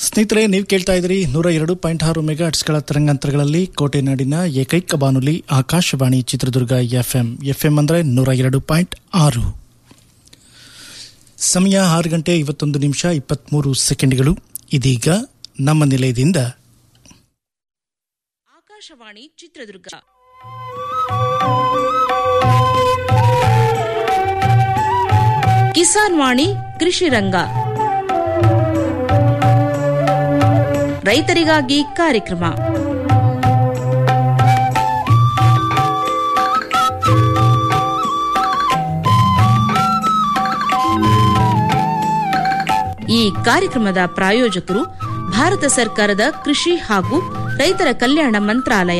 ಸ್ನೇಹಿತರೆ ನೀವು ಕೇಳ್ತಾ ಇದ್ರಿ ನೂರ ಎರಡು ಪಾಯಿಂಟ್ ಆರು ಮೆಗಾಟ್ಸ್ಗಳ ತರಂಗಾಂತರಗಳಲ್ಲಿ ಕೋಟೆನಾಡಿನ ಏಕೈಕ ಬಾನುಲಿ ಆಕಾಶವಾಣಿ ಚಿತ್ರದುರ್ಗ ಎಫ್ಎಂ ಎಫ್ಎಂ ಅಂದ್ರೆ ನೂರ ಎರಡು ಪಾಯಿಂಟ್ ಆರು ಸಮಯ ಆರು ಗಂಟೆ ಇವತ್ತೊಂದು ನಿಮಿಷ ಇಪ್ಪತ್ಮೂರು ಸೆಕೆಂಡ್ಗಳು ಇದೀಗ ನಮ್ಮ ನಿಲಯದಿಂದ ಆಕಾಶವಾಣಿ ಚಿತ್ರದುರ್ಗ ಕಿಸಾನ್ ವಾಣಿ ಕೃಷಿ ರಂಗ ರೈತರಿಗಾಗಿ ಕಾರ್ಯಕ್ರಮ ಈ ಕಾರ್ಯಕ್ರಮದ ಪ್ರಾಯೋಜಕರು ಭಾರತ ಸರ್ಕಾರದ ಕೃಷಿ ಹಾಗೂ ರೈತರ ಕಲ್ಯಾಣ ಮಂತ್ರಾಲಯ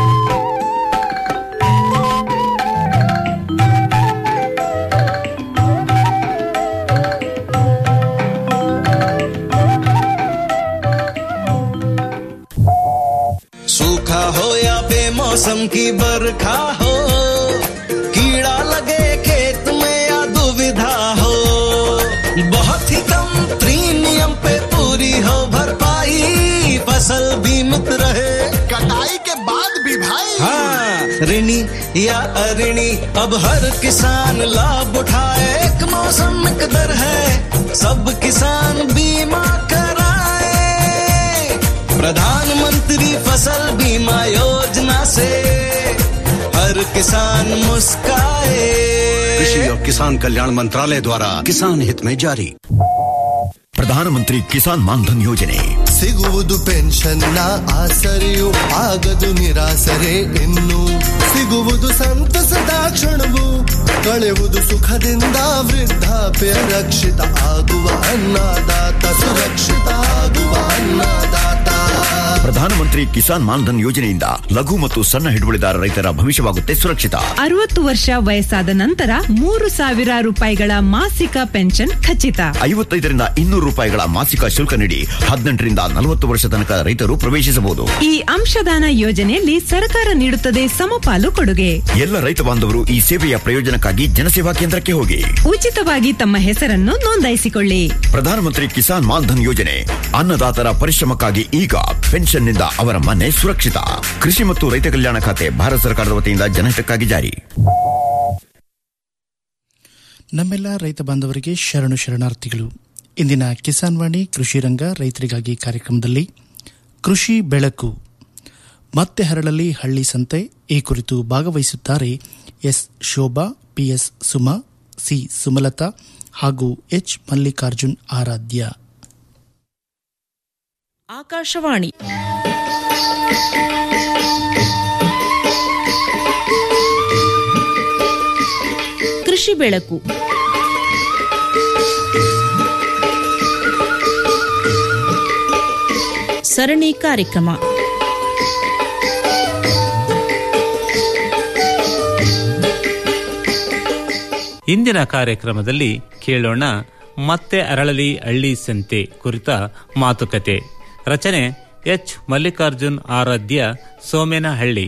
सूखा हो या बेमौसम की बरखा हो कीड़ा लगे खेत में या दुविधा हो बहुत ही कम प्रीमियम पे पूरी हो भरपाई फसल बीमित रहे कटाई के बाद भी भाई हाँ ऋणी या अऋणी अब हर किसान लाभ उठाए एक मौसम एक दर है सब किसान बीमा कराए प्रधानमंत्री फसल बीमा योजना से हर किसान मुस्काए कृषि और किसान कल्याण मंत्रालय द्वारा किसान हित में जारी ಪ್ರಧಾನಮಂತ್ರಿ ಕಿಸಾನ್ ಮಾನ್ಧನ್ ಯೋಜನೆ ಸಿಗುವುದು ಪೆನ್ಷನ್ನ ಆಸರೆಯು ಆಗದು ನಿರಾಸರೆ ಇನ್ನು ಸಿಗುವುದು ಸಂತಸದ ಕ್ಷಣವು ಕಳೆಯುವುದು ಸುಖದಿಂದ ವೃದ್ಧಾಪ್ಯ ರಕ್ಷಿತ ಆಗುವ ಅನ್ನದಾತ ಸುರಕ್ಷಿತ ಆಗುವ ಅನ್ನದಾತ ಪ್ರಧಾನಮಂತ್ರಿ ಕಿಸಾನ್ ಮಾನ್ಧನ್ ಯೋಜನೆಯಿಂದ ಲಘು ಮತ್ತು ಸಣ್ಣ ಹಿಡುವಳಿದಾರ ರೈತರ ಭವಿಷ್ಯವಾಗುತ್ತೆ ಸುರಕ್ಷಿತ ಅರವತ್ತು ವರ್ಷ ವಯಸ್ಸಾದ ನಂತರ ಮೂರು ಸಾವಿರ ರೂಪಾಯಿಗಳ ಮಾಸಿಕ ಪೆನ್ಷನ್ ಖಚಿತ ಐವತ್ತೈದರಿಂದ ಇನ್ನೂರು ರೂಪಾಯಿಗಳ ಮಾಸಿಕ ಶುಲ್ಕ ನೀಡಿ ಹದಿನೆಂಟರಿಂದ ನಲವತ್ತು ವರ್ಷ ತನಕ ರೈತರು ಪ್ರವೇಶಿಸಬಹುದು ಈ ಅಂಶದಾನ ಯೋಜನೆಯಲ್ಲಿ ಸರ್ಕಾರ ನೀಡುತ್ತದೆ ಸಮಪಾಲು ಕೊಡುಗೆ ಎಲ್ಲ ರೈತ ಬಾಂಧವರು ಈ ಸೇವೆಯ ಪ್ರಯೋಜನಕ್ಕಾಗಿ ಜನಸೇವಾ ಕೇಂದ್ರಕ್ಕೆ ಹೋಗಿ ಉಚಿತವಾಗಿ ತಮ್ಮ ಹೆಸರನ್ನು ನೋಂದಾಯಿಸಿಕೊಳ್ಳಿ ಪ್ರಧಾನಮಂತ್ರಿ ಕಿಸಾನ್ ಮಾನ್ಧನ್ ಯೋಜನೆ ಅನ್ನದಾತರ ಪರಿಶ್ರಮಕ್ಕಾಗಿ ಈಗ ಪೆನ್ಷನ್ನಿಂದ ಅವರ ಮನೆ ಸುರಕ್ಷಿತ ಕೃಷಿ ಮತ್ತು ರೈತ ಕಲ್ಯಾಣ ಖಾತೆ ಭಾರತ ಸರ್ಕಾರದ ವತಿಯಿಂದ ಜನಹಿತಕ್ಕಾಗಿ ಜಾರಿ ನಮ್ಮೆಲ್ಲ ರೈತ ಬಾಂಧವರಿಗೆ ಶರಣು ಶರಣಾರ್ಥಿಗಳು ಇಂದಿನ ಕಿಸಾನ್ ವಾಣಿ ಕೃಷಿ ರಂಗ ರೈತರಿಗಾಗಿ ಕಾರ್ಯಕ್ರಮದಲ್ಲಿ ಕೃಷಿ ಬೆಳಕು ಮತ್ತೆ ಹರಳಲ್ಲಿ ಹಳ್ಳಿ ಸಂತೆ ಈ ಕುರಿತು ಭಾಗವಹಿಸುತ್ತಾರೆ S Shobha PS Suma C Sumalatha ಹಾಗೂ ಎಚ್ ಮಲ್ಲಿಕಾರ್ಜುನ್ ಆರಾಧ್ಯ ಆಕಾಶವಾಣಿ ಕೃಷಿ ಬೆಳಕು ಸರಣಿ ಕಾರ್ಯಕ್ರಮ ಇಂದಿನ ಕಾರ್ಯಕ್ರಮದಲ್ಲಿ ಕೇಳೋಣ ಮತ್ತೆ ಅರಳಲಿ ಹಳ್ಳಿ ಸಂತೆ ಕುರಿತ ಮಾತುಕತೆ ರಚನೆ ಎಚ್ ಮಲ್ಲಿಕಾರ್ಜುನ್ ಆರಾಧ್ಯ ಸೋಮೇನಹಳ್ಳಿ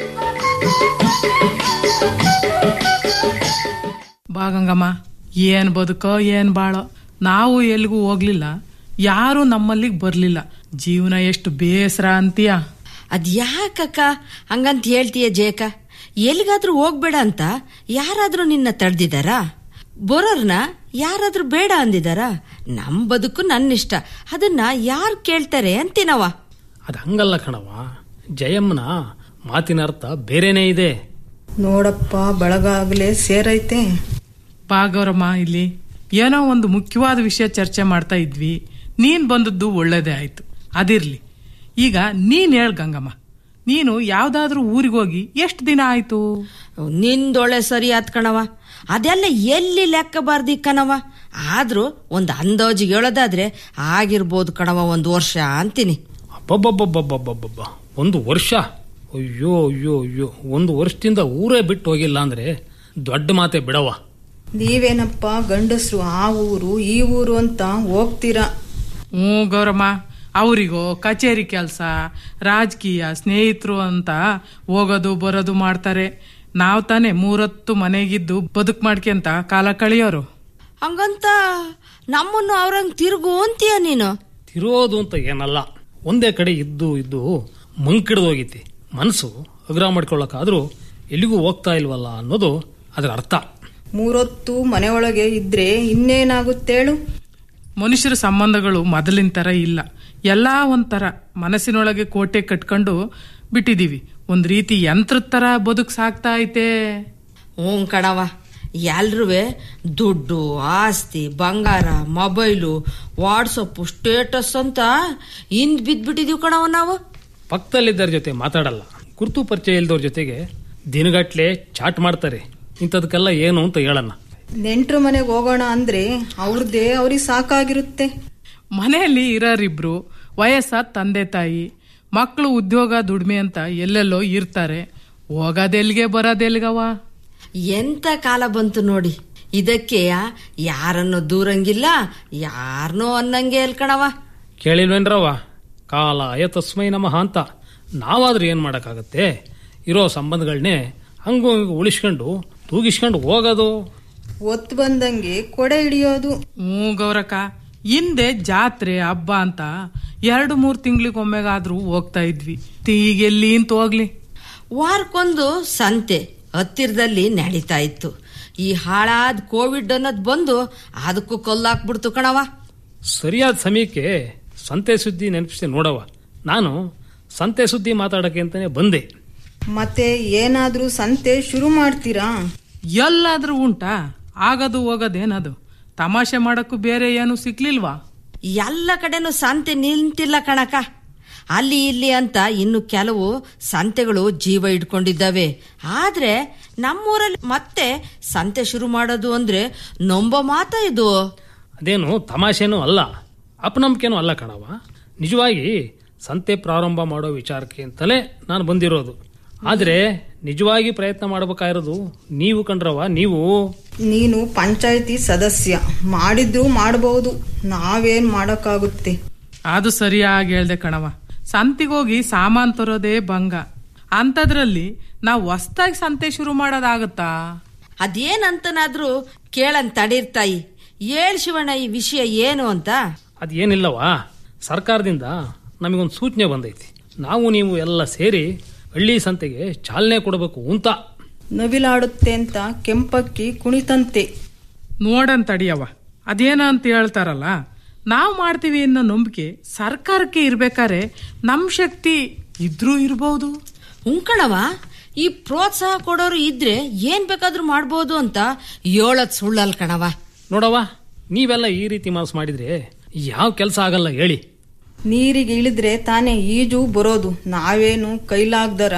ಬಾಗಂಗಮ್ಮ ಏನ್ ಬದುಕೋ ಏನ್ ಬಾಳೋ ನಾವು ಎಲ್ಲಿಗೂ ಹೋಗ್ಲಿಲ್ಲ ಯಾರು ನಮ್ಮಲ್ಲಿಗೆ ಬರ್ಲಿಲ್ಲ ಜೀವನ ಎಷ್ಟು ಬೇಸರ ಅಂತೀಯ ಅದ್ ಯಾಕಕ್ಕ ಹಂಗಂತ ಹೇಳ್ತೀಯ ಜೇಕ ಎಲ್ಲಿಗಾದ್ರೂ ಹೋಗ್ಬೇಡ ಅಂತ ಯಾರಾದ್ರೂ ನಿನ್ನ ತಡ್ದಿದಾರಾ ಬರೋರ್ನ ಯಾರಾದ್ರೂ ಬೇಡ ಅಂದಿದಾರಾ ನಮ್ ಬದುಕು ನನ್ನಿಷ್ಟ ಅದನ್ನ ಯಾರು ಕೇಳ್ತಾರೆ ಅಂತೀನವ ಅದು ಹಂಗಲ್ಲ ಕಣವ ಜಯಮ್ಮನ ಮಾತಿನ ಅರ್ಥ ಬೇರೆನೇ ಇದೆ ನೋಡಪ್ಪ ಬಳಗಾಗ್ಲೇ ಸೇರೈತೆ ಬಾಗವ್ರಮ್ಮ ಇಲ್ಲಿ ಏನೋ ಒಂದು ಮುಖ್ಯವಾದ ವಿಷಯ ಚರ್ಚೆ ಮಾಡ್ತಾ ಇದ್ವಿ ನೀನ್ ಬಂದದ್ದು ಒಳ್ಳೇದೇ ಆಯ್ತು ಅದಿರ್ಲಿ ಈಗ ನೀನ್ ಹೇಳ್ ಗಂಗಮ್ಮ ನೀನು ಯಾವ್ದಾದ್ರೂ ಊರಿಗೋಗಿ ಎಷ್ಟು ದಿನ ಆಯ್ತು ನಿಂದೊಳೆ ಸರಿ ಆತ್ ಕಣವ ಅದೆಲ್ಲ ಎಲ್ಲಿ ಲೆಕ್ಕ ಬಾರ್ದಿ ಕಣವ ಆದ್ರೂ ಒಂದ್ ಅಂದಾಜಿಗೆ ಹೇಳೋದಾದ್ರೆ ಆಗಿರ್ಬೋದು ಕಣವ ಒಂದ್ ವರ್ಷ ಅಂತೀನಿ ಅಬ್ಬಬ್ಬಬ್ಬಬ್ಬಬ್ಬಬ್ಬ ಒಂದು ವರ್ಷ ಅಯ್ಯೋ ಅಯ್ಯೋ ಅಯ್ಯೋ ಒಂದು ವರ್ಷದಿಂದ ಊರೇ ಬಿಟ್ಟು ಹೋಗಿಲ್ಲ ಅಂದ್ರೆ ದೊಡ್ಡ ಮಾತೆ ಬಿಡವ ನೀವೇನಪ್ಪ ಗಂಡಸ್ರು ಆ ಊರು ಈ ಊರು ಅಂತ ಹೋಗ್ತೀರಾ ಹ್ಞೂ ಗೌರಮ್ಮ ಅವರಿಗೋ ಕಚೇರಿ ಕೆಲಸ ರಾಜಕೀಯ ಸ್ನೇಹಿತರು ಅಂತ ಹೋಗೋದು ಬರೋದು ಮಾಡ್ತಾರೆ ನಾವ್ ತಾನೇ ಮೂರತ್ತು ಮನೆಗಿದ್ದು ಬದುಕ್ ಮಾಡ್ಕೊಂತ ಕಾಲ ಕಳಿಯೋರು ಹಂಗಂತ ನಮ್ಮನ್ನು ಅವ್ರಂಗ್ ತಿರುಗು ಅಂತೀಯ ನೀನು ತಿರೋದು ಅಂತ ಏನಲ್ಲ ಒಂದೇ ಕಡೆ ಇದ್ದು ಇದ್ದು ಮಂಕಿಡ್ದು ಹೋಗಿತಿ ಮನಸ್ಸು ಅಗ್ರ ಮಾಡ್ಕೊಳ್ಳೋಕ್ಕಾದ್ರೂ ಎಲ್ಲಿಗೂ ಹೋಗ್ತಾ ಇಲ್ವಲ್ಲ ಅನ್ನೋದು ಅದರ ಅರ್ಥ ಮೂರೊತ್ತು ಮನೆಯೊಳಗೆ ಇದ್ರೆ ಇನ್ನೇನಾಗುತ್ತೇಳು ಮನುಷ್ಯರ ಸಂಬಂಧಗಳು ಮೊದಲಿನ ಥರ ಇಲ್ಲ ಎಲ್ಲ ಒಂಥರ ಮನಸ್ಸಿನೊಳಗೆ ಕೋಟೆ ಕಟ್ಕೊಂಡು ಬಿಟ್ಟಿದೀವಿ ಒಂದ್ ರೀತಿ ಯಂತ್ರದ ಥರ ಬದುಕು ಸಾಕ್ತಾ ಐತೆ ಹ್ಞೂ ಕಣವ ಎಲ್ರೂ ದುಡ್ಡು ಆಸ್ತಿ ಬಂಗಾರ ಮೊಬೈಲು ವಾಟ್ಸಪ್ಪು ಸ್ಟೇಟಸ್ ಅಂತ ಹಿಂದ್ ಬಿದ್ದ್ಬಿಟ್ಟಿದೀವಿ ಕಣವ ನಾವು ಪಕ್ಕದಲ್ಲಿದ್ದರ ಜೊತೆ ಮಾತಾಡಲ್ಲ ಗುರುತು ಪರಿಚಯ ಇಲ್ದವ್ರ ಜೊತೆಗೆ ದಿನಗಟ್ಲೆ ಚಾಟ್ ಮಾಡ್ತಾರೆ ಇಂಥದಕ್ಕೆಲ್ಲ ಏನು ಅಂತ ಹೇಳಣ್ಣ ನೆಂಟ್ರ ಮನೆಗೆ ಹೋಗೋಣ ಅಂದ್ರೆ ಅವ್ರದ್ದೇ ಅವ್ರಿಗೆ ಸಾಕಾಗಿರುತ್ತೆ ಮನೆಯಲ್ಲಿ ಇರೋರಿಬ್ರು ವಯಸ್ಸಾದ ತಂದೆ ತಾಯಿ ಮಕ್ಕಳು ಉದ್ಯೋಗ ದುಡಿಮೆ ಅಂತ ಎಲ್ಲೆಲ್ಲೋ ಇರ್ತಾರೆ ಹೋಗೋದೆಲ್ಗೆ ಬರೋದೆಲ್ಗವ ಎಂತ ಕಾಲ ಬಂತು ನೋಡಿ ಇದಕ್ಕೆ ಯಾರನ್ನು ದೂರಂಗಿಲ್ಲ ಯಾರನ್ನೋ ಅನ್ನಂಗೆ ಎಲ್ಕಣವ ಕೇಳಿಲ್ವೇನ್ರವ ಕಾಲ ಅಯ ತಸ್ಮೈ ನಮಃ ಅಂತ ನಾವಾದ್ರೂ ಏನು ಮಾಡೋಕ್ಕಾಗತ್ತೆ ಇರೋ ಸಂಬಂಧಗಳನ್ನೇ ಹಂಗೂ ಹಿಂಗೂ ಉಳಿಸ್ಕೊಂಡು ತೂಗಿಸ್ಕೊಂಡು ಹೋಗೋದು ಒತ್ತು ಬಂದಂಗೆ ಕೊಡೆ ಹಿಡಿಯೋದು ಹ್ಞೂ ಗೌರಕ್ಕ ಹಿಂದೆ ಜಾತ್ರೆ ಹಬ್ಬ ಅಂತ ಎರಡು ಮೂರು ತಿಂಗಳಿಗೊಮ್ಮೆಗಾದ್ರೂ ಹೋಗ್ತಾ ಇದ್ವಿ ಈಗೆಲ್ಲಿ ಅಂತ ಹೋಗ್ಲಿ ವಾರಕ್ಕೊಂದು ಸಂತೆ ಹತ್ತಿರದಲ್ಲಿ ನಡೀತಾ ಇತ್ತು ಈ ಹಾಳಾದ ಕೋವಿಡ್ ಅನ್ನೋದು ಬಂದು ಅದಕ್ಕೂ ಕೊಲ್ಲಾಕ್ಬಿಡ್ತು ಕಣವ ಸರಿಯಾದ ಸಮಯಕ್ಕೆ ಸಂತೆ ಸುದ್ದಿ ನೆನಪಿಸಿ ನೋಡವ ನಾನು ಸಂತೆ ಸುದ್ದಿ ಮಾತಾಡಕ್ಕೆ ಅಂತಾನೆ ಬಂದೆ ಮತ್ತೆ ಏನಾದ್ರೂ ಸಂತೆ ಶುರು ಮಾಡ್ತೀರಾ ಎಲ್ಲಾದ್ರೂ ಉಂಟಾ ಆಗದು ಹೋಗೋದೇನದು ತಮಾಷೆ ಮಾಡಕ್ಕೂ ಬೇರೆ ಏನು ಸಿಕ್ಲಿಲ್ವಾ ಎಲ್ಲ ಕಡೆನೂ ಸಂತೆ ನಿಂತಿಲ್ಲ ಕಣಕ ಅಲ್ಲಿ ಇಲ್ಲಿ ಅಂತ ಇನ್ನು ಕೆಲವು ಸಂತೆಗಳು ಜೀವ ಇಟ್ಕೊಂಡಿದ್ದಾವೆ ಆದ್ರೆ ನಮ್ಮೂರಲ್ಲಿ ಮತ್ತೆ ಸಂತೆ ಶುರು ಮಾಡೋದು ಅಂದ್ರೆ ನೊಂಬ ಮಾತ ಇದು ಅದೇನು ತಮಾಷೆನೂ ಅಲ್ಲ ಅಪನಂಬಿಕೆನೂ ಅಲ್ಲ ಕಣವ ನಿಜವಾಗಿ ಸಂತೆ ಪ್ರಾರಂಭ ಮಾಡೋ ವಿಚಾರಕ್ಕೆ ಅಂತಲೇ ನಾನು ಬಂದಿರೋದು ಆದರೆ ನಿಜವಾಗಿ ಪ್ರಯತ್ನ ಮಾಡಬೇಕಾಗಿರೋದು ನೀವು ಕಂಡ್ರವ ನೀವು ನೀನು ಪಂಚಾಯತಿ ಸದಸ್ಯ ಮಾಡಿದ್ರು ಮಾಡಬಹುದು ನಾವೇನ್ ಮಾಡಕ್ಕಾಗುತ್ತೆ ಅದು ಸರಿಯಾಗಿ ಹೇಳ್ದೆ ಕಣವ ಸಂತಿಗೋಗಿ ಸಾಮಾನ್ ತರೋದೇ ಭಂಗ ಅಂಥದ್ರಲ್ಲಿ ನಾವು ಹೊಸ್ದಾಗಿ ಸಂತೆ ಶುರು ಮಾಡೋದಾಗತ್ತಾ ಅದೇನಂತನಾದ್ರೂ ಕೇಳನ್ ತಡೀರ್ತಾಯಿ ಹೇಳ್ ಶಿವಣ್ಣ ಈ ವಿಷಯ ಏನು ಅಂತ ಅದೇನಿಲ್ಲವಾ ಸರ್ಕಾರದಿಂದ ನಮಗೊಂದು ಸೂಚನೆ ಬಂದೈತಿ ನಾವು ನೀವು ಎಲ್ಲ ಸೇರಿ ಹಳ್ಳಿ ಸಂತೆಗೆ ಚಾಲನೆ ಕೊಡಬೇಕು ಅಂತ ನವಿಲಾಡುತ್ತೆ ಅಂತ ಕೆಂಪಕ್ಕಿ ಕುಣಿತಂತೆ ನೋಡನ್ ತಡಿಯವ ಅದೇನ ಅಂತ ಹೇಳ್ತಾರಲ್ಲ ನಾವು ಮಾಡ್ತೀವಿ ಅನ್ನೋ ನಂಬಿಕೆ ಸರ್ಕಾರಕ್ಕೆ ಇರ್ಬೇಕಾರೆ ನಮ್ ಶಕ್ತಿ ಇದ್ರೂ ಇರ್ಬೋದು ಹುಂಕಣವ ಈ ಪ್ರೋತ್ಸಾಹ ಕೊಡೋರು ಇದ್ರೆ ಏನ್ ಬೇಕಾದ್ರೂ ಮಾಡ್ಬೋದು ಅಂತ ಹೇಳದ್ ಸುಳ್ಳಲ್ ಕಣವ ನೋಡವ ನೀವೆಲ್ಲ ಈ ರೀತಿ ಮನಸ್ಸು ಮಾಡಿದ್ರೆ ಯಾವ ಕೆಲಸ ಆಗಲ್ಲ ಹೇಳಿ ನೀರಿಗೆ ಇಳಿದ್ರೆ ತಾನೇ ಈಜು ಬರೋದು ನಾವೇನು ಕೈಲಾಗ್ದರ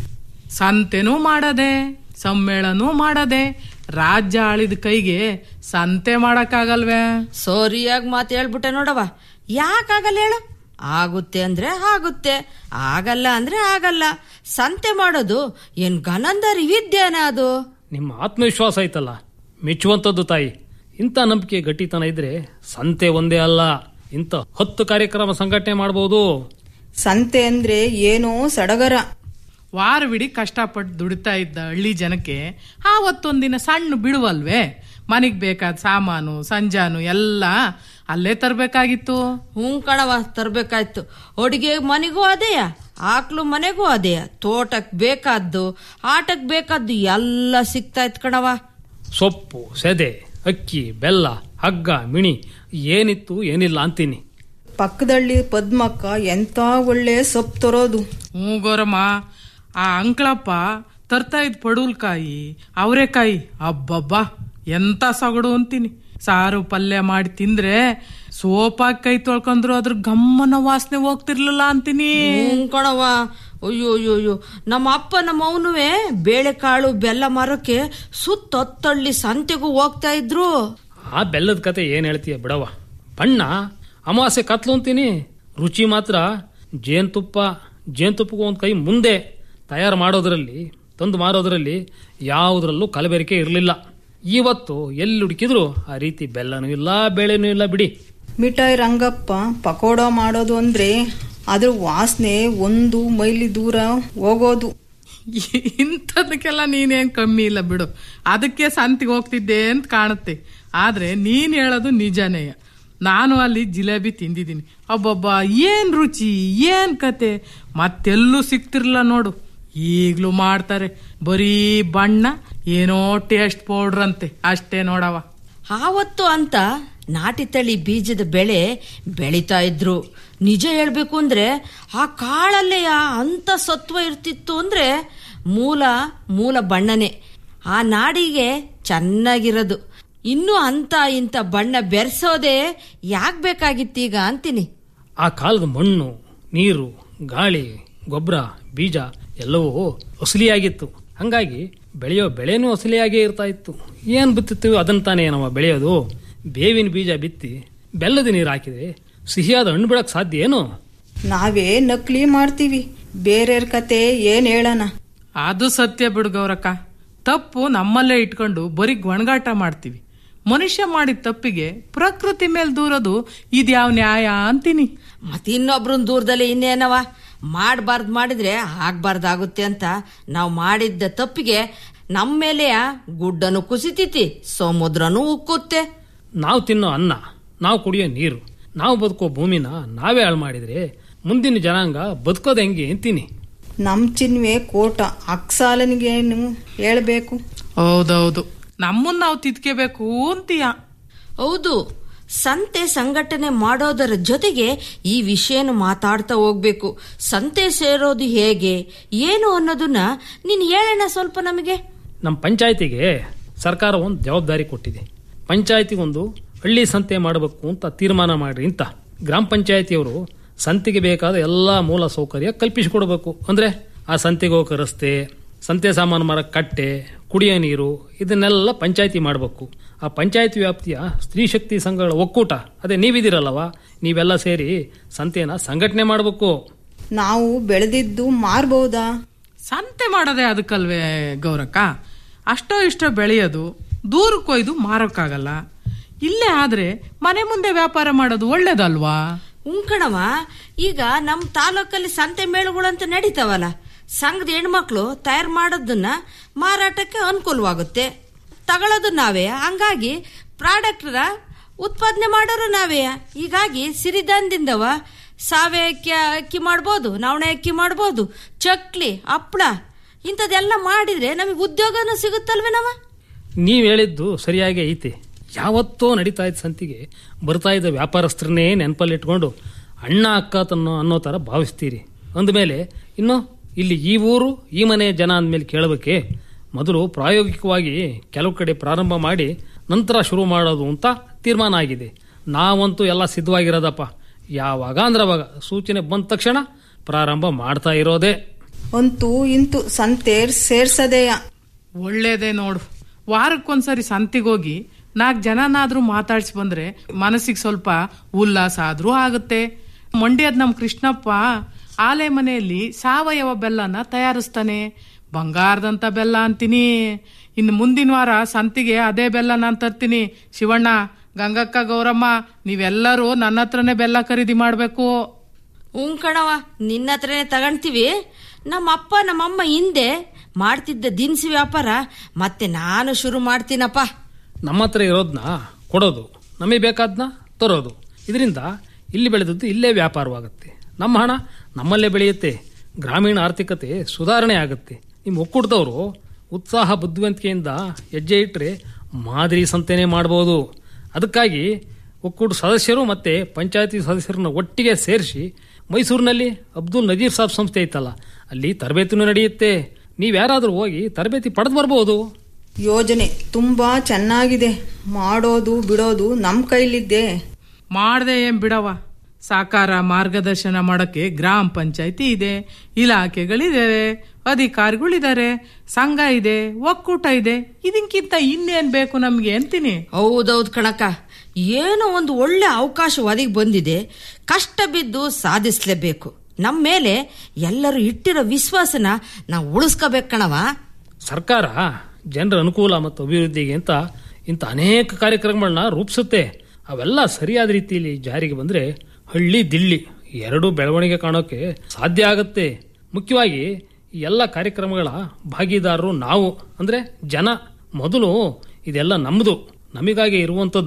ಸಂತೆನೂ ಮಾಡದೆ ಸಮ್ಮೇಳನೂ ಮಾಡದೆ ರಾಜ್ಯ ಆಳಿದ ಕೈಗೆ ಸಂತೆ ಮಾಡಕ್ಕಾಗಲ್ವೇ ಸರಿಯಾಗಿ ಮಾತು ಹೇಳ್ಬಿಟ್ಟೆ ನೋಡವ ಯಾಕಾಗಲ್ಲ ಹೇಳು ಆಗುತ್ತೆ ಅಂದ್ರೆ ಆಗುತ್ತೆ ಆಗಲ್ಲ ಅಂದ್ರೆ ಆಗಲ್ಲ ಸಂತೆ ಮಾಡೋದು ಏನ್ ಗನಂದರಿ ವಿದ್ಯಾನ ಅದು ನಿಮ್ಮ ಆತ್ಮವಿಶ್ವಾಸ ಐತಲ್ಲ ಮೆಚ್ಚುವಂಥದ್ದು ತಾಯಿ ಇಂಥ ನಂಬಿಕೆ ಗಟ್ಟಿತನ ಇದ್ರೆ ಸಂತೆ ಒಂದೇ ಅಲ್ಲ ಇಂಥ ಹತ್ತು ಕಾರ್ಯಕ್ರಮ ಸಂಘಟನೆ ಮಾಡಬಹುದು ಸಂತೆ ಅಂದ್ರೆ ಏನೋ ಸಡಗರ ವಾರವಿಡೀ ಕಷ್ಟಪಟ್ಟು ದುಡಿತಾ ಇದ್ದ ಹಳ್ಳಿ ಜನಕ್ಕೆ ಆವತ್ತೊಂದಿನ ಸಣ್ಣ ಬಿಡುವಲ್ವೇ ಮನೆಗ್ ಬೇಕಾದ ಸಾಮಾನು ಸಂಜಾನು ಎಲ್ಲ ಅಲ್ಲೇ ತರಬೇಕಾಗಿತ್ತು ಹ್ಞೂ ಕಣವ ತರ್ಬೇಕಾಯ್ತು ಅಡಿಗೆ ಮನೆಗೂ ಅದೇಯ ಆಕ್ಳು ಮನೆಗೂ ಅದೇಯ ತೋಟಕ್ ಬೇಕಾದ್ದು ಆಟಕ್ ಬೇಕಾದ್ದು ಎಲ್ಲ ಸಿಗ್ತಾ ಇತ್ತು ಕಣವ ಸೊಪ್ಪು ಸೆದೆ ಅಕ್ಕಿ ಬೆಲ್ಲ ಹಗ್ಗ ಮಿಣಿ ಏನಿತ್ತು ಏನಿಲ್ಲ ಅಂತೀನಿ ಪಕ್ಕದಳ್ಳಿ ಪದ್ಮಕ್ಕ ಎಂತ ಒಳ್ಳೆ ಸೊಪ್ಪು ತರೋದು ಹ್ಞೂ ಗೌರಮ್ಮ ಆ ಅಂಕ್ಳಪ್ಪ ತರ್ತಾ ಇದ್ ಪಡುಲ್ಕಾಯಿ ಅವರೆಕಾಯಿ ಅಬ್ಬಬ್ಬಾ ಎಂತ ಸೊಗಡು ಅಂತೀನಿ ಸಾರು ಪಲ್ಯ ಮಾಡಿ ತಿಂದ್ರೆ ಸೋಪಾಗಿ ಕೈ ತೊಳ್ಕೊಂಡ್ರು ಅದ್ರ ಗಮ್ಮನ ವಾಸನೆ ಹೋಗ್ತಿರ್ಲಿಲ್ಲ ಅಂತೀನಿ ಹ್ಞೂ ಕಣವ ಅಯ್ಯೋ ಅಯ್ಯೋ ಅಯ್ಯೋ ನಮ್ಮ ಅಪ್ಪ ನಮ್ಮ ಅವನುವೆ ಬೇಳೆಕಾಳು ಬೆಲ್ಲ ಮಾರೋಕೆ ಸುತ್ತೊತ್ತಳ್ಳಿ ಸಂತೆಗೂ ಹೋಗ್ತಾ ಇದ್ರು ಆ ಬೆಲ್ಲದ ಕತೆ ಏನ್ ಹೇಳ್ತೀಯ ಬಿಡವ ಬಣ್ಣ ಅಮಾವಾಸ್ಯೆ ಕತ್ಲು ಅಂತೀನಿ ರುಚಿ ಮಾತ್ರ ಜೇನುತುಪ್ಪ ಜೇನುತುಪ್ಪಗೂ ಒಂದು ಕೈ ಮುಂದೆ ತಯಾರು ಮಾಡೋದ್ರಲ್ಲಿ ತಂದು ಮಾರೋದ್ರಲ್ಲಿ ಯಾವುದ್ರಲ್ಲೂ ಕಲಬೆರಕೆ ಇರಲಿಲ್ಲ ಇವತ್ತು ಎಲ್ಲಿ ಹುಡುಕಿದ್ರು ಆ ರೀತಿ ಬೆಲ್ಲನೂ ಇಲ್ಲ ಬೇಳೆನೂ ಇಲ್ಲ ಬಿಡಿ ಮಿಠಾಯಿ ರಂಗಪ್ಪ ಪಕೋಡ ಮಾಡೋದು ಅಂದ್ರೆ ಅದ್ರ ವಾಸನೆ ಒಂದು ಮೈಲಿ ದೂರ ಹೋಗೋದು ಇಂಥದಕ್ಕೆಲ್ಲ ನೀನೇನ್ ಕಮ್ಮಿ ಇಲ್ಲ ಬಿಡು ಅದಕ್ಕೆ ಸಂತಿಗೆ ಹೋಗ್ತಿದ್ದೆ ಅಂತ ಕಾಣುತ್ತೆ ಆದ್ರೆ ನೀನ್ ಹೇಳೋದು ನಿಜನೇ ನಾನು ಅಲ್ಲಿ ಜಿಲೇಬಿ ತಿಂದಿದ್ದೀನಿ ಅಬ್ಬಬ್ಬ ಏನ್ ರುಚಿ ಏನ್ ಕತೆ ಮತ್ತೆಲ್ಲೂ ಸಿಕ್ತಿರ್ಲಿಲ್ಲ ನೋಡು ಈಗ್ಲೂ ಮಾಡ್ತಾರೆ ಬರೀ ಬಣ್ಣ ಏನೋ ಟೇಸ್ಟ್ ಪೌಡ್ರ್ ಅಂತೆ ಅಷ್ಟೇ ನೋಡವ ಆವತ್ತು ಅಂತ ನಾಟಿ ತಳಿ ಬೀಜದ ಬೆಳೆ ಬೆಳೀತಾ ಇದ್ರು ನಿಜ ಹೇಳ್ಬೇಕು ಅಂದ್ರೆ ಆ ಕಾಳಲ್ಲೇ ಅಂತ ಸತ್ವ ಇರ್ತಿತ್ತು ಅಂದ್ರೆ ಮೂಲ ಮೂಲ ಬಣ್ಣನೆ ಆ ನಾಡಿಗೆ ಚೆನ್ನಾಗಿರೋದು ಇನ್ನು ಅಂತ ಇಂಥ ಬಣ್ಣ ಬೆರೆಸೋದೇ ಯಾಕೆ ಬೇಕಾಗಿತ್ತೀಗ ಅಂತೀನಿ ಆ ಕಾಲದ ಮಣ್ಣು ನೀರು ಗಾಳಿ ಗೊಬ್ಬರ ಬೀಜ ಎಲ್ಲವೂ ಅಸಲಿಯಾಗಿತ್ತು ಹಂಗಾಗಿ ಬೆಳೆಯೋ ಬೆಳೆನೂ ಅಸಲಿಯಾಗೇ ಇರ್ತಾ ಇತ್ತು ಏನು ಬಿತ್ತುತ್ತೀವಿ ಅದನ್ನ ತಾನೇ ನಾವು ಬೆಳೆಯೋದು ಬೇವಿನ ಬೀಜ ಬಿತ್ತಿ ಬೆಲ್ಲದ ನೀರು ಹಾಕಿದ್ರೆ ಸಿಹಿಯಾದ ಹಣ್ಣು ಬಿಡಕ್ ಸಾಧ್ಯ ಏನು ನಾವೇ ನಕಲಿ ಮಾಡ್ತೀವಿ ಬೇರೆಯವ್ರ ಕತೆ ಏನ್ ಹೇಳೋಣ ಅದು ಸತ್ಯ ಬಿಡು ಗೌರಕ್ಕ ತಪ್ಪು ನಮ್ಮಲ್ಲೇ ಇಟ್ಕೊಂಡು ಬರೀ ಗೊಣಗಾಟ ಮಾಡ್ತೀವಿ ಮನುಷ್ಯ ಮಾಡಿದ ತಪ್ಪಿಗೆ ಪ್ರಕೃತಿ ಮೇಲೆ ದೂರೋದು ಇದ್ಯಾವ ನ್ಯಾಯ ಅಂತೀನಿ ಮತ್ತೆ ಇನ್ನೊಬ್ರನ್ ದೂರದಲ್ಲಿ ಇನ್ನೇನವ ಮಾಡಬಾರ್ದು ಮಾಡಿದ್ರೆ ಆಗ್ಬಾರ್ದಾಗುತ್ತೆ ಅಂತ ನಾವು ಮಾಡಿದ್ದ ತಪ್ಪಿಗೆ ನಮ್ಮ ಮೇಲೆ ಗುಡ್ಡನು ಕುಸಿತೈತಿ ಸಮುದ್ರನೂ ಉಕ್ಕುತ್ತೆ ನಾವು ತಿನ್ನೋ ಅನ್ನ ನಾವು ಕುಡಿಯೋ ನೀರು ನಾವು ಬದುಕೋ ಭೂಮಿನ ನಾವೇ ಹಾಳು ಮಾಡಿದ್ರೆ ಮುಂದಿನ ಜನಾಂಗ ಬದುಕೋದು ಹೆಂಗೆ ಅಂತೀನಿ ನಮ್ ಚಿನ್ವೆ ಕೋಟ ಅಕ್ಸಾಲನಿಗೇನು ಹೇಳ್ಬೇಕು ಹೌದೌದು ನಮ್ಮನ್ನ ನಾವು ತಿದ್ಕೋಬೇಕು ಅಂತೀಯ ಹೌದು ಸಂತೆ ಸಂಘಟನೆ ಮಾಡೋದರ ಜೊತೆಗೆ ಈ ವಿಷಯನ ಮಾತಾಡ್ತಾ ಹೋಗ್ಬೇಕು ಸಂತೆ ಸೇರೋದು ಹೇಗೆ ಏನು ಅನ್ನೋದನ್ನ ನೀನ್ ಹೇಳೋಣ ಸ್ವಲ್ಪ ನಮಗೆ ನಮ್ಮ ಪಂಚಾಯತಿಗೆ ಸರ್ಕಾರ ಒಂದು ಜವಾಬ್ದಾರಿ ಕೊಟ್ಟಿದೆ ಪಂಚಾಯತಿಗೊಂದು ಹಳ್ಳಿ ಸಂತೆ ಮಾಡಬೇಕು ಅಂತ ತೀರ್ಮಾನ ಮಾಡ್ರಿ ಅಂತ ಗ್ರಾಮ ಪಂಚಾಯತಿಯವರು ಸಂತೆಗೆ ಬೇಕಾದ ಎಲ್ಲ ಮೂಲ ಸೌಕರ್ಯ ಕಲ್ಪಿಸಿಕೊಡ್ಬೇಕು ಅಂದ್ರೆ ಆ ಸಂತೆಗೆ ಹೋಗೋ ರಸ್ತೆ ಸಂತೆ ಸಾಮಾನು ಮರ ಕಟ್ಟೆ ಕುಡಿಯೋ ನೀರು ಇದನ್ನೆಲ್ಲ ಪಂಚಾಯತಿ ಮಾಡಬೇಕು ಆ ಪಂಚಾಯತಿ ವ್ಯಾಪ್ತಿಯ ಸ್ತ್ರೀ ಶಕ್ತಿ ಸಂಘಗಳ ಒಕ್ಕೂಟ ಅದೇ ನೀವಿದಿರಲ್ಲವ ನೀವೆಲ್ಲ ಸೇರಿ ಸಂತೆನ ಸಂಘಟನೆ ಮಾಡಬೇಕು ನಾವು ಬೆಳೆದಿದ್ದು ಮಾರ್ಬಹುದಾ ಸಂತೆ ಮಾಡೋದೇ ಅದಕ್ಕಲ್ವೇ ಗೌರಕ್ಕ ಅಷ್ಟೋ ಇಷ್ಟೋ ಬೆಳೆಯೋದು ದೂರ ಕೊಯ್ದು ಮಾರೋಕ್ಕಾಗಲ್ಲ ಇಲ್ಲೇ ಆದ್ರೆ ಮನೆ ಮುಂದೆ ವ್ಯಾಪಾರ ಮಾಡೋದು ಒಳ್ಳೇದಲ್ವಾ ಉಂಕಣವ ಈಗ ನಮ್ಮ ತಾಲೂಕಲ್ಲಿ ಸಂತೆ ಮೇಳಗಳಂತ ನಡೀತಾವಲ್ಲ ಸಂಘದ ಹೆಣ್ಮಕ್ಳು ತಯಾರು ಮಾಡೋದನ್ನ ಮಾರಾಟಕ್ಕೆ ಅನುಕೂಲವಾಗುತ್ತೆ ತಗೊಳ್ಳೋದು ನಾವೇ ಹಂಗಾಗಿ ಪ್ರಾಡಕ್ಟ್ರ ಉತ್ಪಾದನೆ ಮಾಡೋರು ನಾವೇ ಹೀಗಾಗಿ ಸಿರಿಧಾನ್ಯದಿಂದವ ಸಾವೆ ಅಕ್ಕಿ ಅಕ್ಕಿ ಮಾಡ್ಬೋದು ನವಣೆ ಅಕ್ಕಿ ಮಾಡ್ಬೋದು ಚಕ್ಲಿ ಹಪ್ಳ ಇಂಥದ್ದೆಲ್ಲ ಮಾಡಿದ್ರೆ ನಮಗೆ ಉದ್ಯೋಗನೂ ಸಿಗುತ್ತಲ್ವೇ ನಾವ ನೀವು ಹೇಳಿದ್ದು ಸರಿಯಾಗಿ ಐತೆ ಯಾವತ್ತೋ ನಡೀತಾ ಇದ್ದ ಸಂತಿಗೆ ಬರ್ತಾ ಇದ್ದ ವ್ಯಾಪಾರಸ್ಥರನ್ನೇ ನೆನಪಲ್ಲಿ ಇಟ್ಕೊಂಡು ಅಣ್ಣ ಅಕ್ಕ ತನ್ನೋ ಅನ್ನೋ ಥರ ಭಾವಿಸ್ತೀರಿ ಅಂದಮೇಲೆ ಇನ್ನು ಇಲ್ಲಿ ಈ ಊರು ಈ ಮನೆ ಜನ ಅಂದಮೇಲೆ ಕೇಳಬೇಕೆ ಮೊದಲು ಪ್ರಾಯೋಗಿಕವಾಗಿ ಕೆಲವು ಕಡೆ ಪ್ರಾರಂಭ ಮಾಡಿ ನಂತರ ಶುರು ಮಾಡೋದು ಅಂತ ತೀರ್ಮಾನ ಆಗಿದೆ ನಾವಂತೂ ಎಲ್ಲ ಸಿದ್ಧವಾಗಿರೋದಪ್ಪ ಯಾವಾಗ ಅಂದ್ರೆ ಅವಾಗ ಸೂಚನೆ ಬಂದ ತಕ್ಷಣ ಪ್ರಾರಂಭ ಮಾಡ್ತಾ ಇರೋದೇ ಅಂತೂ ಇಂತು ಸಂತೇರ್ ಸೇರ್ಸದೆಯ ಒಳ್ಳೇದೇ ನೋಡು ವಾರಕ್ಕೊಂದ್ಸರಿ ಸಂತಿಗೋಗಿ ನಾಲ್ಕು ಜನನಾದ್ರೂ ಮಾತಾಡ್ಸಿ ಬಂದ್ರೆ ಮನಸ್ಸಿಗೆ ಸ್ವಲ್ಪ ಉಲ್ಲಾಸ ಆದ್ರೂ ಆಗುತ್ತೆ ಮಂಡ್ಯದ ನಮ್ ಕೃಷ್ಣಪ್ಪ ಆಲೆ ಮನೆಯಲ್ಲಿ ಸಾವಯವ ಬೆಲ್ಲನ ತಯಾರಿಸ್ತಾನೆ ಬಂಗಾರದಂತ ಬೆಲ್ಲ ಅಂತೀನಿ ಇನ್ನು ಮುಂದಿನ ವಾರ ಸಂತಿಗೆ ಅದೇ ಬೆಲ್ಲ ನಾನು ತರ್ತೀನಿ ಶಿವಣ್ಣ ಗಂಗಕ್ಕ ಗೌರಮ್ಮ ನೀವೆಲ್ಲರೂ ನನ್ನ ಹತ್ರನೇ ಬೆಲ್ಲ ಖರೀದಿ ಮಾಡ್ಬೇಕು ಹ್ಞೂ ಕಣವ ನಿನ್ನ ಹತ್ರನೇ ತಗೊಂತೀವಿ ನಮ್ಮ ಅಪ್ಪ ನಮ್ಮಮ್ಮ ಹಿಂದೆ ಮಾಡ್ತಿದ್ದ ದಿನಸಿ ವ್ಯಾಪಾರ ಮತ್ತೆ ನಾನು ಶುರು ಮಾಡ್ತೀನಪ್ಪ ನಮ್ಮ ಹತ್ರ ಇರೋದನ್ನ ಕೊಡೋದು ನಮಗೆ ಬೇಕಾದ್ನ ತರೋದು ಇದರಿಂದ ಇಲ್ಲಿ ಬೆಳೆದದ್ದು ಇಲ್ಲೇ ವ್ಯಾಪಾರವಾಗುತ್ತೆ ನಮ್ಮ ಹಣ ನಮ್ಮಲ್ಲೇ ಬೆಳೆಯುತ್ತೆ ಗ್ರಾಮೀಣ ಆರ್ಥಿಕತೆ ಸುಧಾರಣೆ ಆಗುತ್ತೆ ನಿಮ್ಮ ಒಕ್ಕೂಟದವರು ಉತ್ಸಾಹ ಬುದ್ಧಿವಂತಿಕೆಯಿಂದ ಹೆಜ್ಜೆ ಇಟ್ಟರೆ ಮಾದರಿ ಸಂತೆನೇ ಮಾಡ್ಬೋದು ಅದಕ್ಕಾಗಿ ಒಕ್ಕೂಟ ಸದಸ್ಯರು ಮತ್ತೆ ಪಂಚಾಯತಿ ಸದಸ್ಯರನ್ನ ಒಟ್ಟಿಗೆ ಸೇರಿಸಿ ಮೈಸೂರಿನಲ್ಲಿ ಅಬ್ದುಲ್ ನಜೀರ್ ಸಾಬ್ ಸಂಸ್ಥೆ ಐತಲ್ಲ ಅಲ್ಲಿ ತರಬೇತಿನೂ ನಡೆಯುತ್ತೆ ನೀವ್ಯಾರಾದ್ರೂ ಹೋಗಿ ತರಬೇತಿ ಪಡೆದು ಬರ್ಬೋದು ಯೋಜನೆ ತುಂಬಾ ಚೆನ್ನಾಗಿದೆ ಮಾಡೋದು ಬಿಡೋದು ನಮ್ ಕೈಲಿದ್ದೆ ಮಾಡ್ದೆ ಏನ್ ಬಿಡವ ಸಾಕಾರ ಮಾರ್ಗದರ್ಶನ ಮಾಡಕ್ಕೆ ಗ್ರಾಮ ಪಂಚಾಯತಿ ಇದೆ ಇಲಾಖೆಗಳಿದಾವೆ ಅಧಿಕಾರಿಗಳಿದ್ದಾರೆ ಸಂಘ ಇದೆ ಒಕ್ಕೂಟ ಇದೆ ಇದಕ್ಕಿಂತ ಇನ್ನೇನ್ ಬೇಕು ನಮ್ಗೆ ಅಂತೀನಿ ಹೌದೌದು ಕಣಕ ಏನೋ ಒಂದು ಒಳ್ಳೆ ಅವಕಾಶ ಒದಗಿ ಬಂದಿದೆ ಕಷ್ಟ ಬಿದ್ದು ಸಾಧಿಸ್ಲೇಬೇಕು ನಮ್ಮ ಮೇಲೆ ಎಲ್ಲರೂ ಇಟ್ಟಿರೋ ವಿಶ್ವಾಸನ ನಾವು ಉಳಿಸ್ಕೋಬೇಕು ಕಣವ ಸರ್ಕಾರ ಜನರ ಅನುಕೂಲ ಮತ್ತು ಅಭಿವೃದ್ಧಿಗೆ ಅಂತ ಇಂಥ ಅನೇಕ ಕಾರ್ಯಕ್ರಮಗಳನ್ನ ರೂಪಿಸುತ್ತೆ ಅವೆಲ್ಲ ಸರಿಯಾದ ರೀತಿಯಲ್ಲಿ ಜಾರಿಗೆ ಬಂದ್ರೆ ಹಳ್ಳಿ ದಿಳ್ಳಿ ಎರಡೂ ಬೆಳವಣಿಗೆ ಕಾಣೋಕೆ ಸಾಧ್ಯ ಆಗುತ್ತೆ ಮುಖ್ಯವಾಗಿ ಈ ಎಲ್ಲ ಕಾರ್ಯಕ್ರಮಗಳ ಭಾಗಿದಾರರು ನಾವು ಅಂದ್ರೆ ಜನ ಮೊದಲು ಇದೆಲ್ಲ ನಮ್ಮದು ನಮಗಾಗಿ ಇರುವಂಥದ್ದು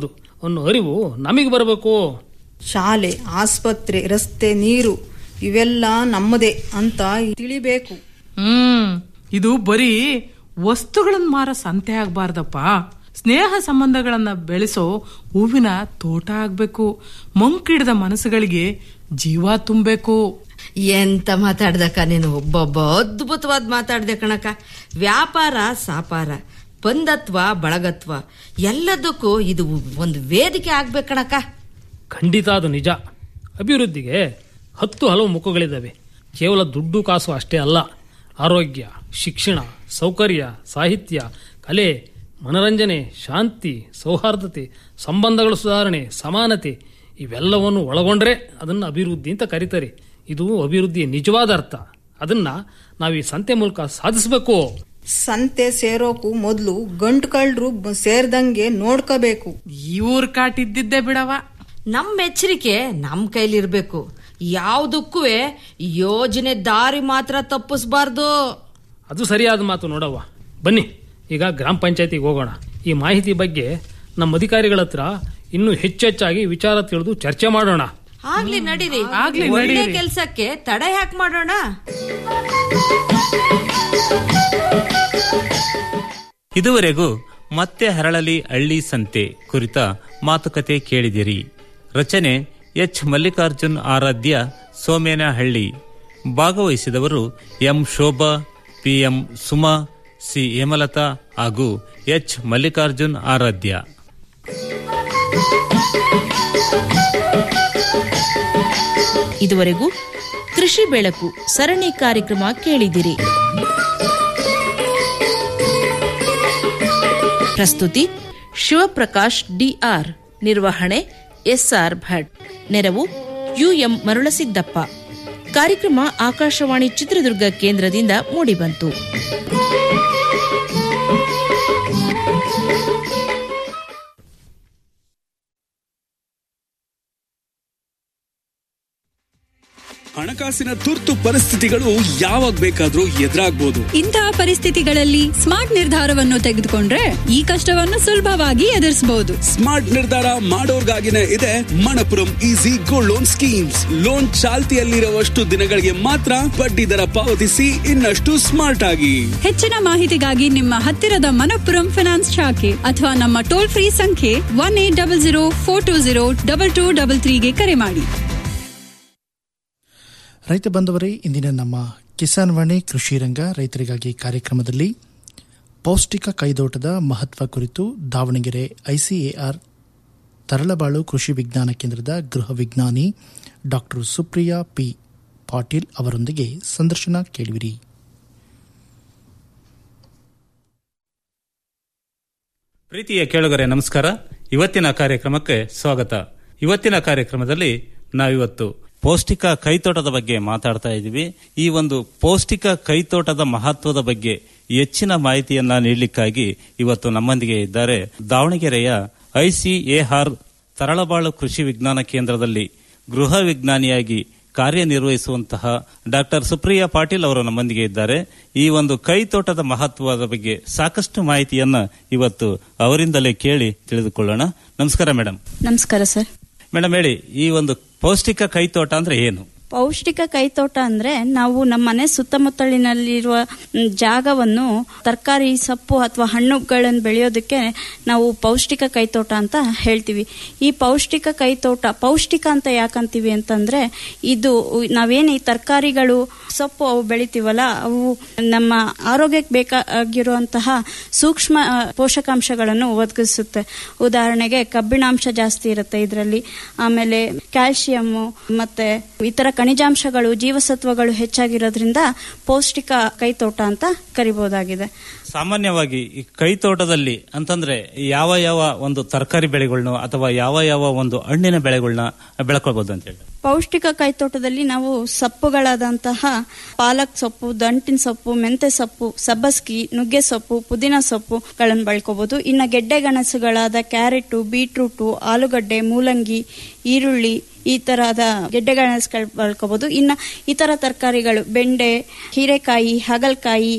ಅನ್ನೋ ಅರಿವು ನಮಗೆ ಬರಬೇಕು ಶಾಲೆ ಆಸ್ಪತ್ರೆ ರಸ್ತೆ ನೀರು ಇವೆಲ್ಲ ನಮ್ಮದೇ ಅಂತ ತಿಳಿಬೇಕು ಹ್ಮ್ ಇದು ಬರೀ ವಸ್ತುಗಳನ್ನ ಮಾರ ಸಂತೆ ಆಗ್ಬಾರ್ದಪ್ಪ ಸ್ನೇಹ ಸಂಬಂಧಗಳನ್ನ ಬೆಳೆಸೋ ಹೂವಿನ ತೋಟ ಆಗ್ಬೇಕು ಮಂಕಿಡಿದ ಮನಸ್ಸುಗಳಿಗೆ ಜೀವ ತುಂಬಬೇಕು ಎಂತ ಮಾತಾಡ್ದಕ್ಕ ನೀನು ಒಬ್ಬೊಬ್ಬ ಅದ್ಭುತವಾದ ಮಾತಾಡ್ದೆ ಕಣಕ ವ್ಯಾಪಾರ ಸಾಪಾರ ಬಂಧತ್ವ ಬಳಗತ್ವ ಎಲ್ಲದಕ್ಕೂ ಇದು ಒಂದು ವೇದಿಕೆ ಆಗ್ಬೇಕು ಕಣಕ ಖಂಡಿತ ಅದು ನಿಜ ಅಭಿವೃದ್ಧಿಗೆ ಹತ್ತು ಹಲವು ಮುಖಗಳಿದ್ದಾವೆ ಕೇವಲ ದುಡ್ಡು ಕಾಸು ಅಷ್ಟೇ ಅಲ್ಲ ಆರೋಗ್ಯ ಶಿಕ್ಷಣ ಸೌಕರ್ಯ ಸಾಹಿತ್ಯ ಕಲೆ ಮನರಂಜನೆ ಶಾಂತಿ ಸೌಹಾರ್ದತೆ ಸಂಬಂಧಗಳ ಸುಧಾರಣೆ ಸಮಾನತೆ ಇವೆಲ್ಲವನ್ನು ಒಳಗೊಂಡ್ರೆ ಅದನ್ನು ಅಭಿವೃದ್ಧಿ ಅಂತ ಕರೀತಾರೆ ಇದು ಅಭಿವೃದ್ಧಿಯ ನಿಜವಾದ ಅರ್ಥ ಅದನ್ನ ನಾವು ಈ ಸಂತೆ ಮೂಲಕ ಸಾಧಿಸಬೇಕು ಸಂತೆ ಸೇರೋಕು ಮೊದ್ಲು ಗಂಟು ಕಳ್ರು ಸೇರ್ದಂಗೆ ನೋಡ್ಕೋಬೇಕು ಇವ್ರ ಕಾಟಿದ್ದಿದ್ದೆ ಬಿಡವ ನಮ್ಮ ಎಚ್ಚರಿಕೆ ನಮ್ಮ ಕೈಲಿರ್ಬೇಕು ಯಾವುದಕ್ಕೂ ಯೋಜನೆ ದಾರಿ ಮಾತ್ರ ತಪ್ಪಿಸ್ಬಾರ್ದು ಅದು ಸರಿಯಾದ ಮಾತು ನೋಡವ್ವ ಬನ್ನಿ ಈಗ ಗ್ರಾಮ ಪಂಚಾಯತಿಗೆ ಹೋಗೋಣ ಈ ಮಾಹಿತಿ ಬಗ್ಗೆ ನಮ್ಮ ಅಧಿಕಾರಿಗಳ ಹತ್ರ ಇನ್ನೂ ಹೆಚ್ಚೆಚ್ಚಾಗಿ ವಿಚಾರ ತಿಳಿದು ಚರ್ಚೆ ಮಾಡೋಣ ಆಗ್ಲಿ ನಡೀರಿ ಆಗ್ಲಿ ಒಳ್ಳೆ ನಡೀರಿ. ಕೆಲ್ಸಕ್ಕೆ ತಡೆ ಯಾಕೆ ಮಾಡೋಣ ಇದುವರೆಗೂ ಮತ್ತೆ ಹರಳಲಿ ಹಳ್ಳಿ ಸಂತೆ ಕುರಿತ ಮಾತುಕತೆ ಕೇಳಿದಿರಿ ರಚನೆ ಎಚ್ ಮಲ್ಲಿಕಾರ್ಜುನ್ ಆರಾಧ್ಯ ಸೋಮೇನಹಳ್ಳಿ ಭಾಗವಹಿಸಿದವರು M Shobha PM Suma C Hemalatha ಹಾಗೂ ಎಚ್ ಮಲ್ಲಿಕಾರ್ಜುನ್ ಆರಾಧ್ಯ ಇದುವರೆಗೂ ಕೃಷಿ ಬೆಳಕು ಸರಣಿ ಕಾರ್ಯಕ್ರಮ ಕೇಳಿದಿರಿ ಪ್ರಸ್ತುತಿ ಶಿವಪ್ರಕಾಶ್ ಡಿಆರ್ ನಿರ್ವಹಣೆ ಎಸ್ಆರ್ ಭಟ್ ನೆರವು ಯುಎಂ ಮರುಳಸಿದ್ದಪ್ಪ ಕಾರ್ಯಕ್ರಮ ಆಕಾಶವಾಣಿ ಚಿತ್ರದುರ್ಗ ಕೇಂದ್ರದಿಂದ ಮೂಡಿಬಂತು ಹಣಕಾಸಿನ ತುರ್ತು ಪರಿಸ್ಥಿತಿಗಳು ಯಾವಾಗ ಬೇಕಾದ್ರೂ ಎದುರಾಗ್ಬೋದು ಇಂತಹ ಪರಿಸ್ಥಿತಿಗಳಲ್ಲಿ ಸ್ಮಾರ್ಟ್ ನಿರ್ಧಾರವನ್ನು ತೆಗೆದುಕೊಂಡ್ರೆ ಈ ಕಷ್ಟವನ್ನು ಸುಲಭವಾಗಿ ಎದುರಿಸಬಹುದು ಸ್ಮಾರ್ಟ್ ನಿರ್ಧಾರ ಮಾಡೋರ್ಗಾಗಿನೇ ಇದೆ Manappuram easy gold loan schemes loan ಚಾಲ್ತಿಯಲ್ಲಿರುವಷ್ಟು ದಿನಗಳಿಗೆ ಮಾತ್ರ ಬಡ್ಡಿ ದರ ಪಾವತಿಸಿ ಇನ್ನಷ್ಟು ಸ್ಮಾರ್ಟ್ ಆಗಿ ಹೆಚ್ಚಿನ ಮಾಹಿತಿಗಾಗಿ ನಿಮ್ಮ ಹತ್ತಿರದ ಮನಪ್ಪುರಂ ಫಿನಾನ್ಸ್ ಶಾಖೆ ಅಥವಾ ನಮ್ಮ ಟೋಲ್ ಫ್ರೀ ಸಂಖ್ಯೆ one eight double zero four two zero double two double ತ್ರೀಗೆ ಕರೆ ಮಾಡಿ ರೈತ ಬಂಧುವರೇ ಇಂದಿನ ನಮ್ಮ ಕಿಸಾನ್ ವಾಣಿ ಕೃಷಿ ರಂಗ ರೈತರಿಗಾಗಿ ಕಾರ್ಯಕ್ರಮದಲ್ಲಿ ಪೌಷ್ಟಿಕ ಕೈದೋಟದ ಮಹತ್ವ ಕುರಿತು ದಾವಣಗೆರೆ ಐಸಿಎಆರ್ ತರಳಬಾಳು ಕೃಷಿ ವಿಜ್ಞಾನ ಕೇಂದ್ರದ ಗೃಹ ವಿಜ್ಞಾನಿ ಡಾಕ್ಟರ್ ಸುಪ್ರಿಯಾ ಪಿ ಪಾಟೀಲ್ ಅವರೊಂದಿಗೆ ಸಂದರ್ಶನ ಕೇಳುವಿರಿ ಪ್ರೀತಿಯ ಕೇಳುಗರೆ ನಮಸ್ಕಾರ ಇವತ್ತಿನ ಕಾರ್ಯಕ್ರಮಕ್ಕೆ ಸ್ವಾಗತ ಇವತ್ತಿನ ಕಾರ್ಯಕ್ರಮದಲ್ಲಿ ನಾವಿವತ್ತು ಪೌಷ್ಟಿಕ ಕೈತೋಟದ ಬಗ್ಗೆ ಮಾತಾಡ್ತಾ ಇದ್ದೀವಿ ಈ ಒಂದು ಪೌಷ್ಟಿಕ ಕೈತೋಟದ ಮಹತ್ವದ ಬಗ್ಗೆ ಹೆಚ್ಚಿನ ಮಾಹಿತಿಯನ್ನ ನೀಡಲಿಕ್ಕಾಗಿ ಇವತ್ತು ನಮ್ಮೊಂದಿಗೆ ಇದ್ದಾರೆ ದಾವಣಗೆರೆಯ ಐಸಿಎಆರ್ ತರಳಬಾಳು ಕೃಷಿ ವಿಜ್ಞಾನ ಕೇಂದ್ರದಲ್ಲಿ ಗೃಹ ವಿಜ್ಞಾನಿಯಾಗಿ ಕಾರ್ಯನಿರ್ವಹಿಸುವಂತಹ ಡಾಕ್ಟರ್ ಸುಪ್ರಿಯಾ ಪಾಟೀಲ್ ಅವರು ನಮ್ಮೊಂದಿಗೆ ಇದ್ದಾರೆ ಈ ಒಂದು ಕೈತೋಟದ ಮಹತ್ವದ ಬಗ್ಗೆ ಸಾಕಷ್ಟು ಮಾಹಿತಿಯನ್ನ ಇವತ್ತು ಅವರಿಂದಲೇ ಕೇಳಿ ತಿಳಿದುಕೊಳ್ಳೋಣ ನಮಸ್ಕಾರ ಮೇಡಮ್ ನಮಸ್ಕಾರ ಸರ್ ಮೇಡಮ್ ಹೇಳಿ ಈ ಒಂದು ಪೌಷ್ಟಿಕ ಕೈತೋಟ ಅಂದ್ರೆ ಏನು ಪೌಷ್ಟಿಕ ಕೈತೋಟ ಅಂದ್ರೆ ನಾವು ನಮ್ಮ ಮನೆ ಸುತ್ತಮುತ್ತಲಿನಲ್ಲಿರುವ ಮ್, ಜಾಗವನ್ನು ತರಕಾರಿ ಸೊಪ್ಪು ಅಥವಾ ಹಣ್ಣುಗಳನ್ನು ಬೆಳೆಯೋದಕ್ಕೆ ನಾವು ಪೌಷ್ಟಿಕ ಕೈತೋಟ ಅಂತ ಹೇಳ್ತೀವಿ ಈ ಪೌಷ್ಟಿಕ ಕೈತೋಟ ಪೌಷ್ಟಿಕ ಅಂತ ಯಾಕಂತೀವಿ ಅಂತಂದ್ರೆ ಇದು ನಾವೇನು ಈ ತರಕಾರಿಗಳು ಸೊಪ್ಪು ಅವು ಬೆಳಿತೀವಲ್ಲ ಅವು ನಮ್ಮ ಆರೋಗ್ಯಕ್ಕೆ ಬೇಕಾಗಿರುವಂತಹ ಸೂಕ್ಷ್ಮ ಆ, ಪೋಷಕಾಂಶಗಳನ್ನು ಒದಗಿಸುತ್ತೆ ಉದಾಹರಣೆಗೆ ಕಬ್ಬಿಣಾಂಶ ಜಾಸ್ತಿ ಇರುತ್ತೆ ಇದರಲ್ಲಿ ಆಮೇಲೆ ಕ್ಯಾಲ್ಸಿಯಂ ಮತ್ತೆ ಇತರ ಖನಿಜಾಂಶಗಳು ಜೀವಸತ್ವಗಳು ಹೆಚ್ಚಾಗಿರೋದ್ರಿಂದ ಪೌಷ್ಟಿಕ ಕೈತೋಟ ಅಂತ ಕರಿಬಹುದಾಗಿದೆ ಸಾಮಾನ್ಯವಾಗಿ ಈ ಕೈತೋಟದಲ್ಲಿ ಅಂತಂದ್ರೆ ಯಾವ ಯಾವ ಒಂದು ತರಕಾರಿ ಬೆಳೆಗಳನ್ನ ಅಥವಾ ಯಾವ ಯಾವ ಒಂದು ಹಣ್ಣಿನ ಬೆಳೆಗಳನ್ನ ಬೆಳ್ಕೊಳ್ಬಹುದು ಅಂತ ಹೇಳಿ ಪೌಷ್ಟಿಕ ಕೈತೋಟದಲ್ಲಿ ನಾವು ಸೊಪ್ಪುಗಳಾದಂತಹ ಪಾಲಕ್ ಸೊಪ್ಪು ದಂಟಿನ ಸೊಪ್ಪು ಮೆಂತೆ ಸೊಪ್ಪು ಸಬ್ಬಸ್ಗಿ ನುಗ್ಗೆ ಸೊಪ್ಪು ಪುದೀನ ಸೊಪ್ಪುಗಳನ್ನು ಬೆಳ್ಕೋಬಹುದು ಇನ್ನು ಗೆಡ್ಡೆ ಗೆಣಸುಗಳಾದ ಕ್ಯಾರೆಟು ಬೀಟ್ರೂಟು ಆಲೂಗಡ್ಡೆ ಮೂಲಂಗಿ ಈರುಳ್ಳಿ ಈ ತರಹದ ಗೆಡ್ಡೆ ಗೆಣಸುಗಳು ಬೆಳ್ಕೋಬಹುದು ಇನ್ನು ಇತರ ತರಕಾರಿಗಳು ಬೆಂಡೆ ಹೀರೆಕಾಯಿ ಹಾಗಲಕಾಯಿ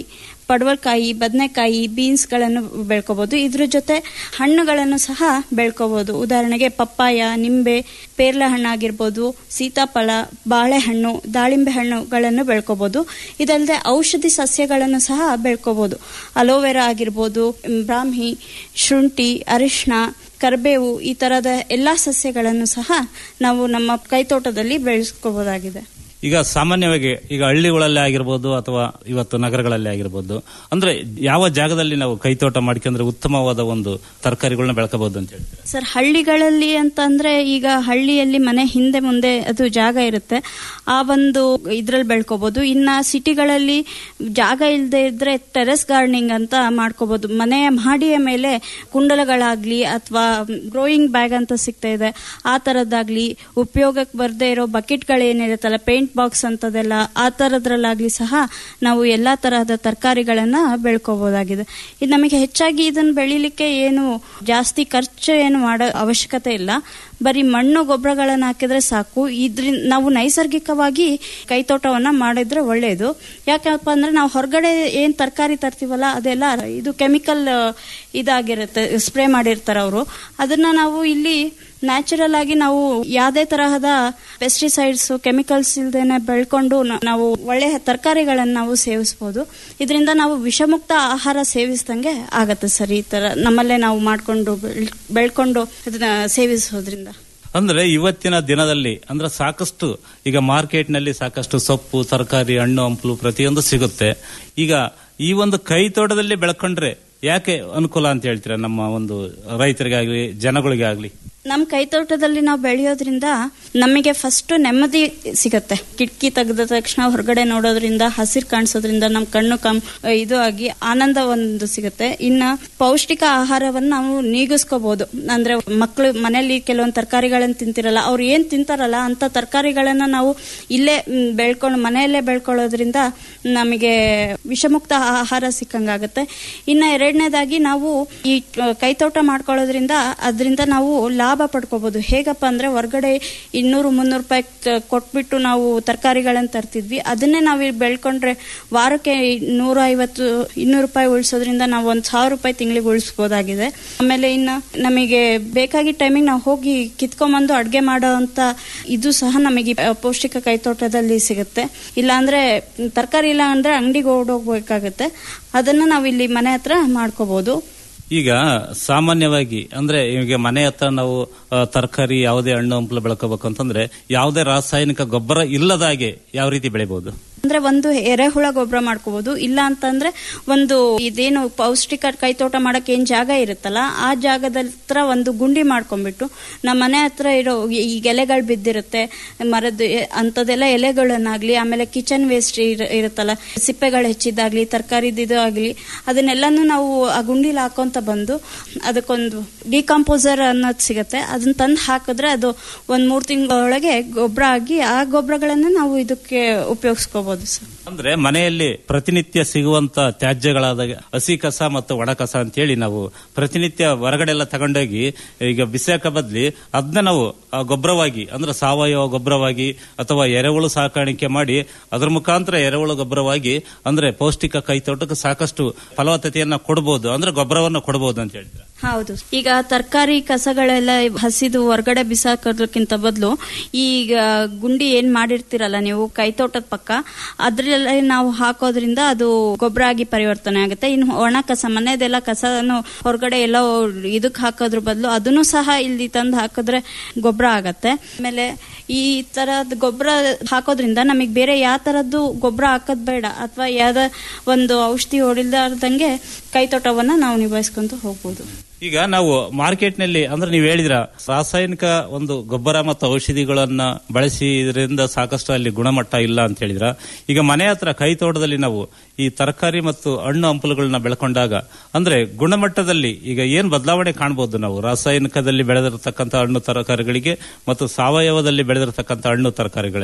ಪಡವಲಕಾಯಿ ಬದನೆಕಾಯಿ ಬೀನ್ಸ್ಗಳನ್ನು ಬೆಳ್ಕೋಬಹುದು ಇದ್ರ ಜೊತೆ ಹಣ್ಣುಗಳನ್ನು ಸಹ ಬೆಳ್ಕೋಬಹುದು ಉದಾಹರಣೆಗೆ ಪಪ್ಪಾಯ ನಿಂಬೆ ಪೇರ್ಲೆ ಹಣ್ಣಾಗಿರ್ಬೋದು ಸೀತಾಫಲ ಬಾಳೆಹಣ್ಣು ದಾಳಿಂಬೆ ಹಣ್ಣುಗಳನ್ನು ಬೆಳ್ಕೋಬಹುದು ಇದಲ್ಲದೆ ಔಷಧಿ ಸಸ್ಯಗಳನ್ನು ಸಹ ಬೆಳ್ಕೋಬಹುದು ಅಲೋವೆರಾ ಆಗಿರ್ಬೋದು ಬ್ರಾಹ್ಮಿ ಶುಂಠಿ ಅರಿಶಿನ ಕರಿಬೇವು ಈ ತರದ ಎಲ್ಲಾ ಸಸ್ಯಗಳನ್ನು ಸಹ ನಾವು ನಮ್ಮ ಕೈತೋಟದಲ್ಲಿ ಬೆಳೆಸ್ಕೋಬಹುದಾಗಿದೆ ಈಗ ಸಾಮಾನ್ಯವಾಗಿ ಈಗ ಹಳ್ಳಿಗಳಲ್ಲಿ ಆಗಿರ್ಬೋದು ಅಥವಾ ಇವತ್ತು ನಗರಗಳಲ್ಲಿ ಆಗಿರ್ಬೋದು ಅಂದ್ರೆ ಯಾವ ಜಾಗದಲ್ಲಿ ನಾವು ಕೈತೋಟ ಮಾಡ್ಕೊಂಡ್ರೆ ಉತ್ತಮವಾದ ಒಂದು ತರಕಾರಿಗಳನ್ನ ಬೆಳ್ಕೋಬಹುದು ಅಂತ ಹೇಳ್ತೀರಾ ಸರ್ ಹಳ್ಳಿಗಳಲ್ಲಿ ಅಂತ ಅಂದ್ರೆ ಈಗ ಹಳ್ಳಿಯಲ್ಲಿ ಮನೆ ಹಿಂದೆ ಮುಂದೆ ಅದು ಜಾಗ ಇರುತ್ತೆ ಆ ಒಂದು ಇದ್ರಲ್ಲಿ ಬೆಳ್ಕೋಬಹುದು ಇನ್ನ ಸಿಟಿಗಳಲ್ಲಿ ಜಾಗ ಇಲ್ಲದೆ ಇದ್ರೆ ಟೆರೆಸ್ ಗಾರ್ಡನಿಂಗ್ ಅಂತ ಮಾಡ್ಕೋಬಹುದು ಮನೆಯ ಮಹಡಿಯ ಮೇಲೆ ಕುಂಡಲಗಳಾಗ್ಲಿ ಅಥವಾ ಗ್ರೋಯಿಂಗ್ ಬ್ಯಾಗ್ ಅಂತ ಸಿಗ್ತಾ ಇದೆ ಆ ತರದ್ದಾಗ್ಲಿ ಉಪಯೋಗಕ್ಕೆ ಬರದೇ ಇರೋ ಬಕೆಟ್ಗಳೇನಿರುತ್ತಲ್ಲ ಪೇಂಟ್ ಬಾಕ್ಸ್ ಅಂತದೆಲ್ಲ ಆ ತರದ್ರಲ್ಲಾಗ್ಲಿ ಸಹ ನಾವು ಎಲ್ಲಾ ತರಹದ ತರಕಾರಿಗಳನ್ನ ಬೆಳ್ಕೋಬಹುದಾಗಿದೆ ಇದು ನಮಗೆ ಹೆಚ್ಚಾಗಿ ಇದನ್ನ ಬೆಳಿಲಿಕ್ಕೆ ಏನು ಜಾಸ್ತಿ ಖರ್ಚು ಏನು ಮಾಡೋ ಅವಶ್ಯಕತೆ ಇಲ್ಲ ಬರೀ ಮಣ್ಣು ಗೊಬ್ಬರಗಳನ್ನ ಹಾಕಿದ್ರೆ ಸಾಕು ಇದ್ರಿಂದ ನಾವು ನೈಸರ್ಗಿಕವಾಗಿ ಕೈತೋಟವನ್ನ ಮಾಡಿದ್ರೆ ಒಳ್ಳೆಯದು ಯಾಕಪ್ಪ ಅಂದ್ರೆ ನಾವು ಹೊರಗಡೆ ಏನ್ ತರಕಾರಿ ತರ್ತೀವಲ್ಲ ಅದೆಲ್ಲ ಇದು ಕೆಮಿಕಲ್ ಇದಾಗಿರುತ್ತೆ ಸ್ಪ್ರೇ ಮಾಡಿರ್ತಾರೆ ಅವರು ಅದನ್ನ ನಾವು ಇಲ್ಲಿ ನ್ಯಾಚುರಲ್ ಆಗಿ ನಾವು ಯಾವುದೇ ತರಹದ ಪೆಸ್ಟಿಸೈಡ್ಸ್ ಕೆಮಿಕಲ್ಸ್ ಇಲ್ದೇನೆ ಬೆಳ್ಕೊಂಡು ನ- ನಾವು ಒಳ್ಳೆಯ ತರಕಾರಿಗಳನ್ನು ನಾವು ಸೇವಿಸಬಹುದು ಇದರಿಂದ ನಾವು ವಿಷಮುಕ್ತ ಆಹಾರ ಸೇವಿಸಿದಂಗೆ ಆಗತ್ತೆ ಸರ್ ಈ ತರ ನಮ್ಮಲ್ಲೇ ನಾವು ಮಾಡ್ಕೊಂಡು ಬೆಳ್- ಬೆಳ್ಕೊಂಡು ಅದನ್ನ ಸೇವಿಸೋದ್ರಿಂದ ಅಂದ್ರೆ ಇವತ್ತಿನ ದಿನದಲ್ಲಿ ಅಂದ್ರೆ ಸಾಕಷ್ಟು ಈಗ ಮಾರ್ಕೆಟ್ ನಲ್ಲಿ ಸಾಕಷ್ಟು ಸೊಪ್ಪು ತರಕಾರಿ ಹಣ್ಣು ಹಂಪಲು ಪ್ರತಿಯೊಂದು ಸಿಗುತ್ತೆ ಈಗ ಈ ಒಂದು ಕೈ ತೋಟದಲ್ಲಿ ಬೆಳ್ಕೊಂಡ್ರೆ ಯಾಕೆ ಅನುಕೂಲ ಅಂತ ಹೇಳ್ತೀರಾ ನಮ್ಮ ಒಂದು ರೈತರಿಗಾಗ್ಲಿ ಜನಗಳಿಗಾಗ್ಲಿ ನಮ್ಮ ಕೈತೋಟದಲ್ಲಿ ನಾವು ಬೆಳೆಯೋದ್ರಿಂದ ನಮಗೆ ಫಸ್ಟ್ ನೆಮ್ಮದಿ ಸಿಗತ್ತೆ ಕಿಟಕಿ ತೆಗೆದ ತಕ್ಷಣ ಹೊರಗಡೆ ನೋಡೋದ್ರಿಂದ ಹಸಿರು ಕಾಣಿಸೋದ್ರಿಂದ ನಮ್ಮ ಕಣ್ಣು ಕಮ್ ಇದು ಆಗಿ ಆನಂದ ಒಂದು ಸಿಗುತ್ತೆ ಇನ್ನ ಪೌಷ್ಟಿಕ ಆಹಾರವನ್ನು ನಾವು ನೀಗಿಸ್ಕೋಬಹುದು ಅಂದ್ರೆ ಮಕ್ಕಳು ಮನೆಯಲ್ಲಿ ಕೆಲವೊಂದು ತರಕಾರಿಗಳನ್ನ ತಿಂತಿರಲ್ಲ ಅವ್ರು ಏನ್ ತಿಂತಾರಲ್ಲ ಅಂತ ತರಕಾರಿಗಳನ್ನ ನಾವು ಇಲ್ಲೇ ಮ್, ಬೆಳ್ಕೊಂಡು ಮನೆಯಲ್ಲೇ ಬೆಳ್ಕೊಳ್ಳೋದ್ರಿಂದ ನಮಗೆ ವಿಷಮುಕ್ತ ಆಹಾರ ಸಿಕ್ಕಂಗಾಗತ್ತೆ ಇನ್ನ ಎರಡನೇದಾಗಿ ನಾವು ಈ ಆ, ಕೈತೋಟ ಮಾಡ್ಕೊಳ್ಳೋದ್ರಿಂದ ಅದರಿಂದ ನಾವು ಲಾಭ ಪಡ್ಕೋಬಹುದು ಹೇಗಪ್ಪ ಅಂದ್ರೆ ಹೊರಗಡೆ ಇನ್ನೂರು ಮುನ್ನೂರು ರೂಪಾಯಿ ತ- ಕೊಟ್ಬಿಟ್ಟು ನಾವು ತರಕಾರಿಗಳನ್ನ ತರ್ತಿದ್ವಿ ಅದನ್ನೇ ನಾವು ಇಲ್ಲಿ ಬೆಳ್ಕೊಂಡ್ರೆ ವಾರಕ್ಕೆ ನೂರ ಐವತ್ತು ಇನ್ನೂರು ರೂಪಾಯಿ ಉಳಿಸೋದ್ರಿಂದ ನಾವು ಒಂದ್ ಸಾವಿರ ರೂಪಾಯಿ ತಿಂಗಳಿಗೆ ಉಳಿಸ್ಬೋದಾಗಿದೆ ಆಮೇಲೆ ಇನ್ನ ನಮಗೆ ಬೇಕಾಗಿದ್ದ ಟೈಮಿಗೆ ನಾವು ಹೋಗಿ ಕಿತ್ಕೊಂಬಂದು ಅಡ್ಗೆ ಮಾಡೋ ಅಂತ ಇದು ಸಹ ನಮಗೆ ಈ, ಆ, ಪೌಷ್ಟಿಕ ಕೈತೋಟದಲ್ಲಿ ಸಿಗುತ್ತೆ ಇಲ್ಲಾಂದ್ರೆ ತರಕಾರಿ ಇಲ್ಲ ಅಂದ್ರೆ ಅಂಗಡಿಗೆ ಓಡೋಗ್ಬೇಕಾಗತ್ತೆ ಅದನ್ನ ನಾವು ಇಲ್ಲಿ ಮನೆ ಹತ್ರ ಮಾಡ್ಕೋಬಹುದು ಈಗ ಸಾಮಾನ್ಯವಾಗಿ ಅಂದ್ರೆ ಈಗ ಮನೆ ಹತ್ರ ನಾವು ತರಕಾರಿ ಯಾವುದೇ ಹಣ್ಣು ಹಂಪಲು ಬೆಳ್ಕೋಬೇಕು ಅಂತಂದ್ರೆ ಯಾವುದೇ ರಾಸಾಯನಿಕ ಗೊಬ್ಬರ ಇಲ್ಲದಾಗೆ ಯಾವ ರೀತಿ ಬೆಳಿಬಹುದು ಅಂದ್ರೆ ಒಂದು ಎರೆಹುಳ ಗೊಬ್ಬರ ಮಾಡ್ಕೋಬಹುದು ಇಲ್ಲ ಅಂತಂದ್ರೆ ಒಂದು ಇದೇನು ಪೌಷ್ಟಿಕ ಕೈತೋಟ ಮಾಡಕ್ ಏನ್ ಜಾಗ ಇರುತ್ತಲ್ಲ ಆ ಜಾಗದ ಹತ್ರ ಒಂದು ಗುಂಡಿ ಮಾಡ್ಕೊಂಡ್ಬಿಟ್ಟು ನಮ್ಮ ಮನೆ ಹತ್ರ ಇರೋ ಈಗ ಎಲೆಗಳು ಬಿದ್ದಿರುತ್ತೆ ಮರದ ಅಂತದೆಲ್ಲ ಎಲೆಗಳನ್ನಾಗ್ಲಿ ಆಮೇಲೆ ಕಿಚನ್ ವೇಸ್ಟ್ ಇರುತ್ತಲ್ಲ ಸಿಪ್ಪೆಗಳು ಹೆಚ್ಚಿದ್ದಾಗ್ಲಿ ತರಕಾರಿದು ಆಗ್ಲಿ ಅದನ್ನೆಲ್ಲಾನು ನಾವು ಆ ಗುಂಡಿಲಿ ಹಾಕೊಂತ ಬಂದು ಅದಕ್ಕೊಂದು ಡಿಕಂಪೋಸರ್ ಅನ್ನೋದು ಸಿಗತ್ತೆ ಅದನ್ನ ತಂದು ಹಾಕಿದ್ರೆ ಅದು ಒಂದ್ ಮೂರ್ ತಿಂಗಳೊಳಗೆ ಗೊಬ್ಬರ ಆಗಿ ಆ ಗೊಬ್ಬರಗಳನ್ನ ನಾವು ಇದಕ್ಕೆ ಉಪಯೋಗಿಸ್ಕೋಬಹುದು ಸರ್ ಅಂದ್ರೆ ಮನೆಯಲ್ಲಿ ಪ್ರತಿನಿತ್ಯ ಸಿಗುವಂತ ತ್ಯಾಜ್ಯಗಳಾದ ಹಸಿ ಕಸ ಮತ್ತು ಒಣ ಕಸ ಅಂತೇಳಿ ನಾವು ಪ್ರತಿನಿತ್ಯ ಹೊರಗಡೆ ಎಲ್ಲ ತಗೊಂಡೋಗಿ ಈಗ ಬಿಸಾಕ ಬದ್ಲಿ ಅದನ್ನ ನಾವು ಆ ಗೊಬ್ಬರವಾಗಿ ಅಂದ್ರೆ ಸಾವಯವ ಗೊಬ್ಬರವಾಗಿ ಅಥವಾ ಎರೆಹುಳು ಸಾಕಾಣಿಕೆ ಮಾಡಿ ಅದ್ರ ಮುಖಾಂತರ ಎರೆಹುಳು ಗೊಬ್ಬರವಾಗಿ ಅಂದ್ರೆ ಪೌಷ್ಟಿಕ ಕೈತೋಟಕ್ಕೆ ಸಾಕಷ್ಟು ಫಲವತ್ತತೆಯನ್ನ ಕೊಡಬಹುದು ಅಂದ್ರೆ ಗೊಬ್ಬರವನ್ನು ಕೊಡಬಹುದು ಅಂತ ಹೇಳ್ತಾರೆ ಹೌದು ಈಗ ತರಕಾರಿ ಕಸಗಳೆಲ್ಲ ಹಸಿದು ಹೊರಗಡೆ ಬಿಸಾಕೋದಕ್ಕಿಂತ ಬದಲು ಈಗ ಗುಂಡಿ ಏನ್ ಮಾಡಿರ್ತೀರಲ್ಲ ನೀವು ಕೈತೋಟದ ಪಕ್ಕ ಅದ್ರಲ್ಲೇ ನಾವು ಹಾಕೋದ್ರಿಂದ ಅದು ಗೊಬ್ಬರ ಆಗಿ ಪರಿವರ್ತನೆ ಆಗುತ್ತೆ ಇನ್ನು ಒಣ ಕಸ ಮನೆದೆಲ್ಲ ಕಸನು ಹೊರಗಡೆ ಎಲ್ಲ ಇದಕ್ ಹಾಕೋದ್ರ ಬದಲು ಅದನ್ನು ಸಹ ಇಲ್ಲಿ ತಂದು ಹಾಕಿದ್ರೆ ಗೊಬ್ಬರ ಆಗತ್ತೆ ಆಮೇಲೆ ಈ ತರದ್ ಗೊಬ್ಬರ ಹಾಕೋದ್ರಿಂದ ನಮಗೆ ಬೇರೆ ಯಾವ ತರದ್ದು ಗೊಬ್ಬರ ಹಾಕೋದ್ ಬೇಡ ಅಥವಾ ಯಾವ್ದ ಒಂದು ಔಷಧಿ ಹೊಡಿಲ್ದಾರ್ದಂಗೆ ಕೈತೋಟವನ್ನ ನಾವು ನಿಭಾಯಿಸ್ಕೊಂತ ಹೋಗ್ಬೋದು ಈಗ ನಾವು ಮಾರ್ಕೆಟ್ ನಲ್ಲಿ ಅಂದ್ರೆ ನೀವು ಹೇಳಿದ್ರ ರಾಸಾಯನಿಕ ಒಂದು ಗೊಬ್ಬರ ಮತ್ತು ಔಷಧಿಗಳನ್ನ ಬಳಸಿ ಇದರಿಂದ ಸಾಕಷ್ಟು ಅಲ್ಲಿ ಗುಣಮಟ್ಟ ಇಲ್ಲ ಅಂತ ಹೇಳಿದ್ರ ಈಗ ಮನೆ ಹತ್ರ ಕೈ ತೋಟದಲ್ಲಿ ನಾವು ಈ ತರಕಾರಿ ಮತ್ತು ಹಣ್ಣು ಹಂಪಲುಗಳನ್ನ ಬೆಳ್ಕೊಂಡಾಗ ಅಂದ್ರೆ ಗುಣಮಟ್ಟದಲ್ಲಿ ಈಗ ಏನ್ ಬದಲಾವಣೆ ಕಾಣಬಹುದು ನಾವು ರಾಸಾಯನಿಕದಲ್ಲಿ ಬೆಳೆದಿರತಕ್ಕಂತ ಹಣ್ಣು ತರಕಾರಿಗಳಿಗೆ ಮತ್ತು ಸಾವಯವದಲ್ಲಿ ಬೆಳೆದಿರತಕ್ಕಂತ ಹಣ್ಣು ತರಕಾರಿಗಳಲ್ಲಿ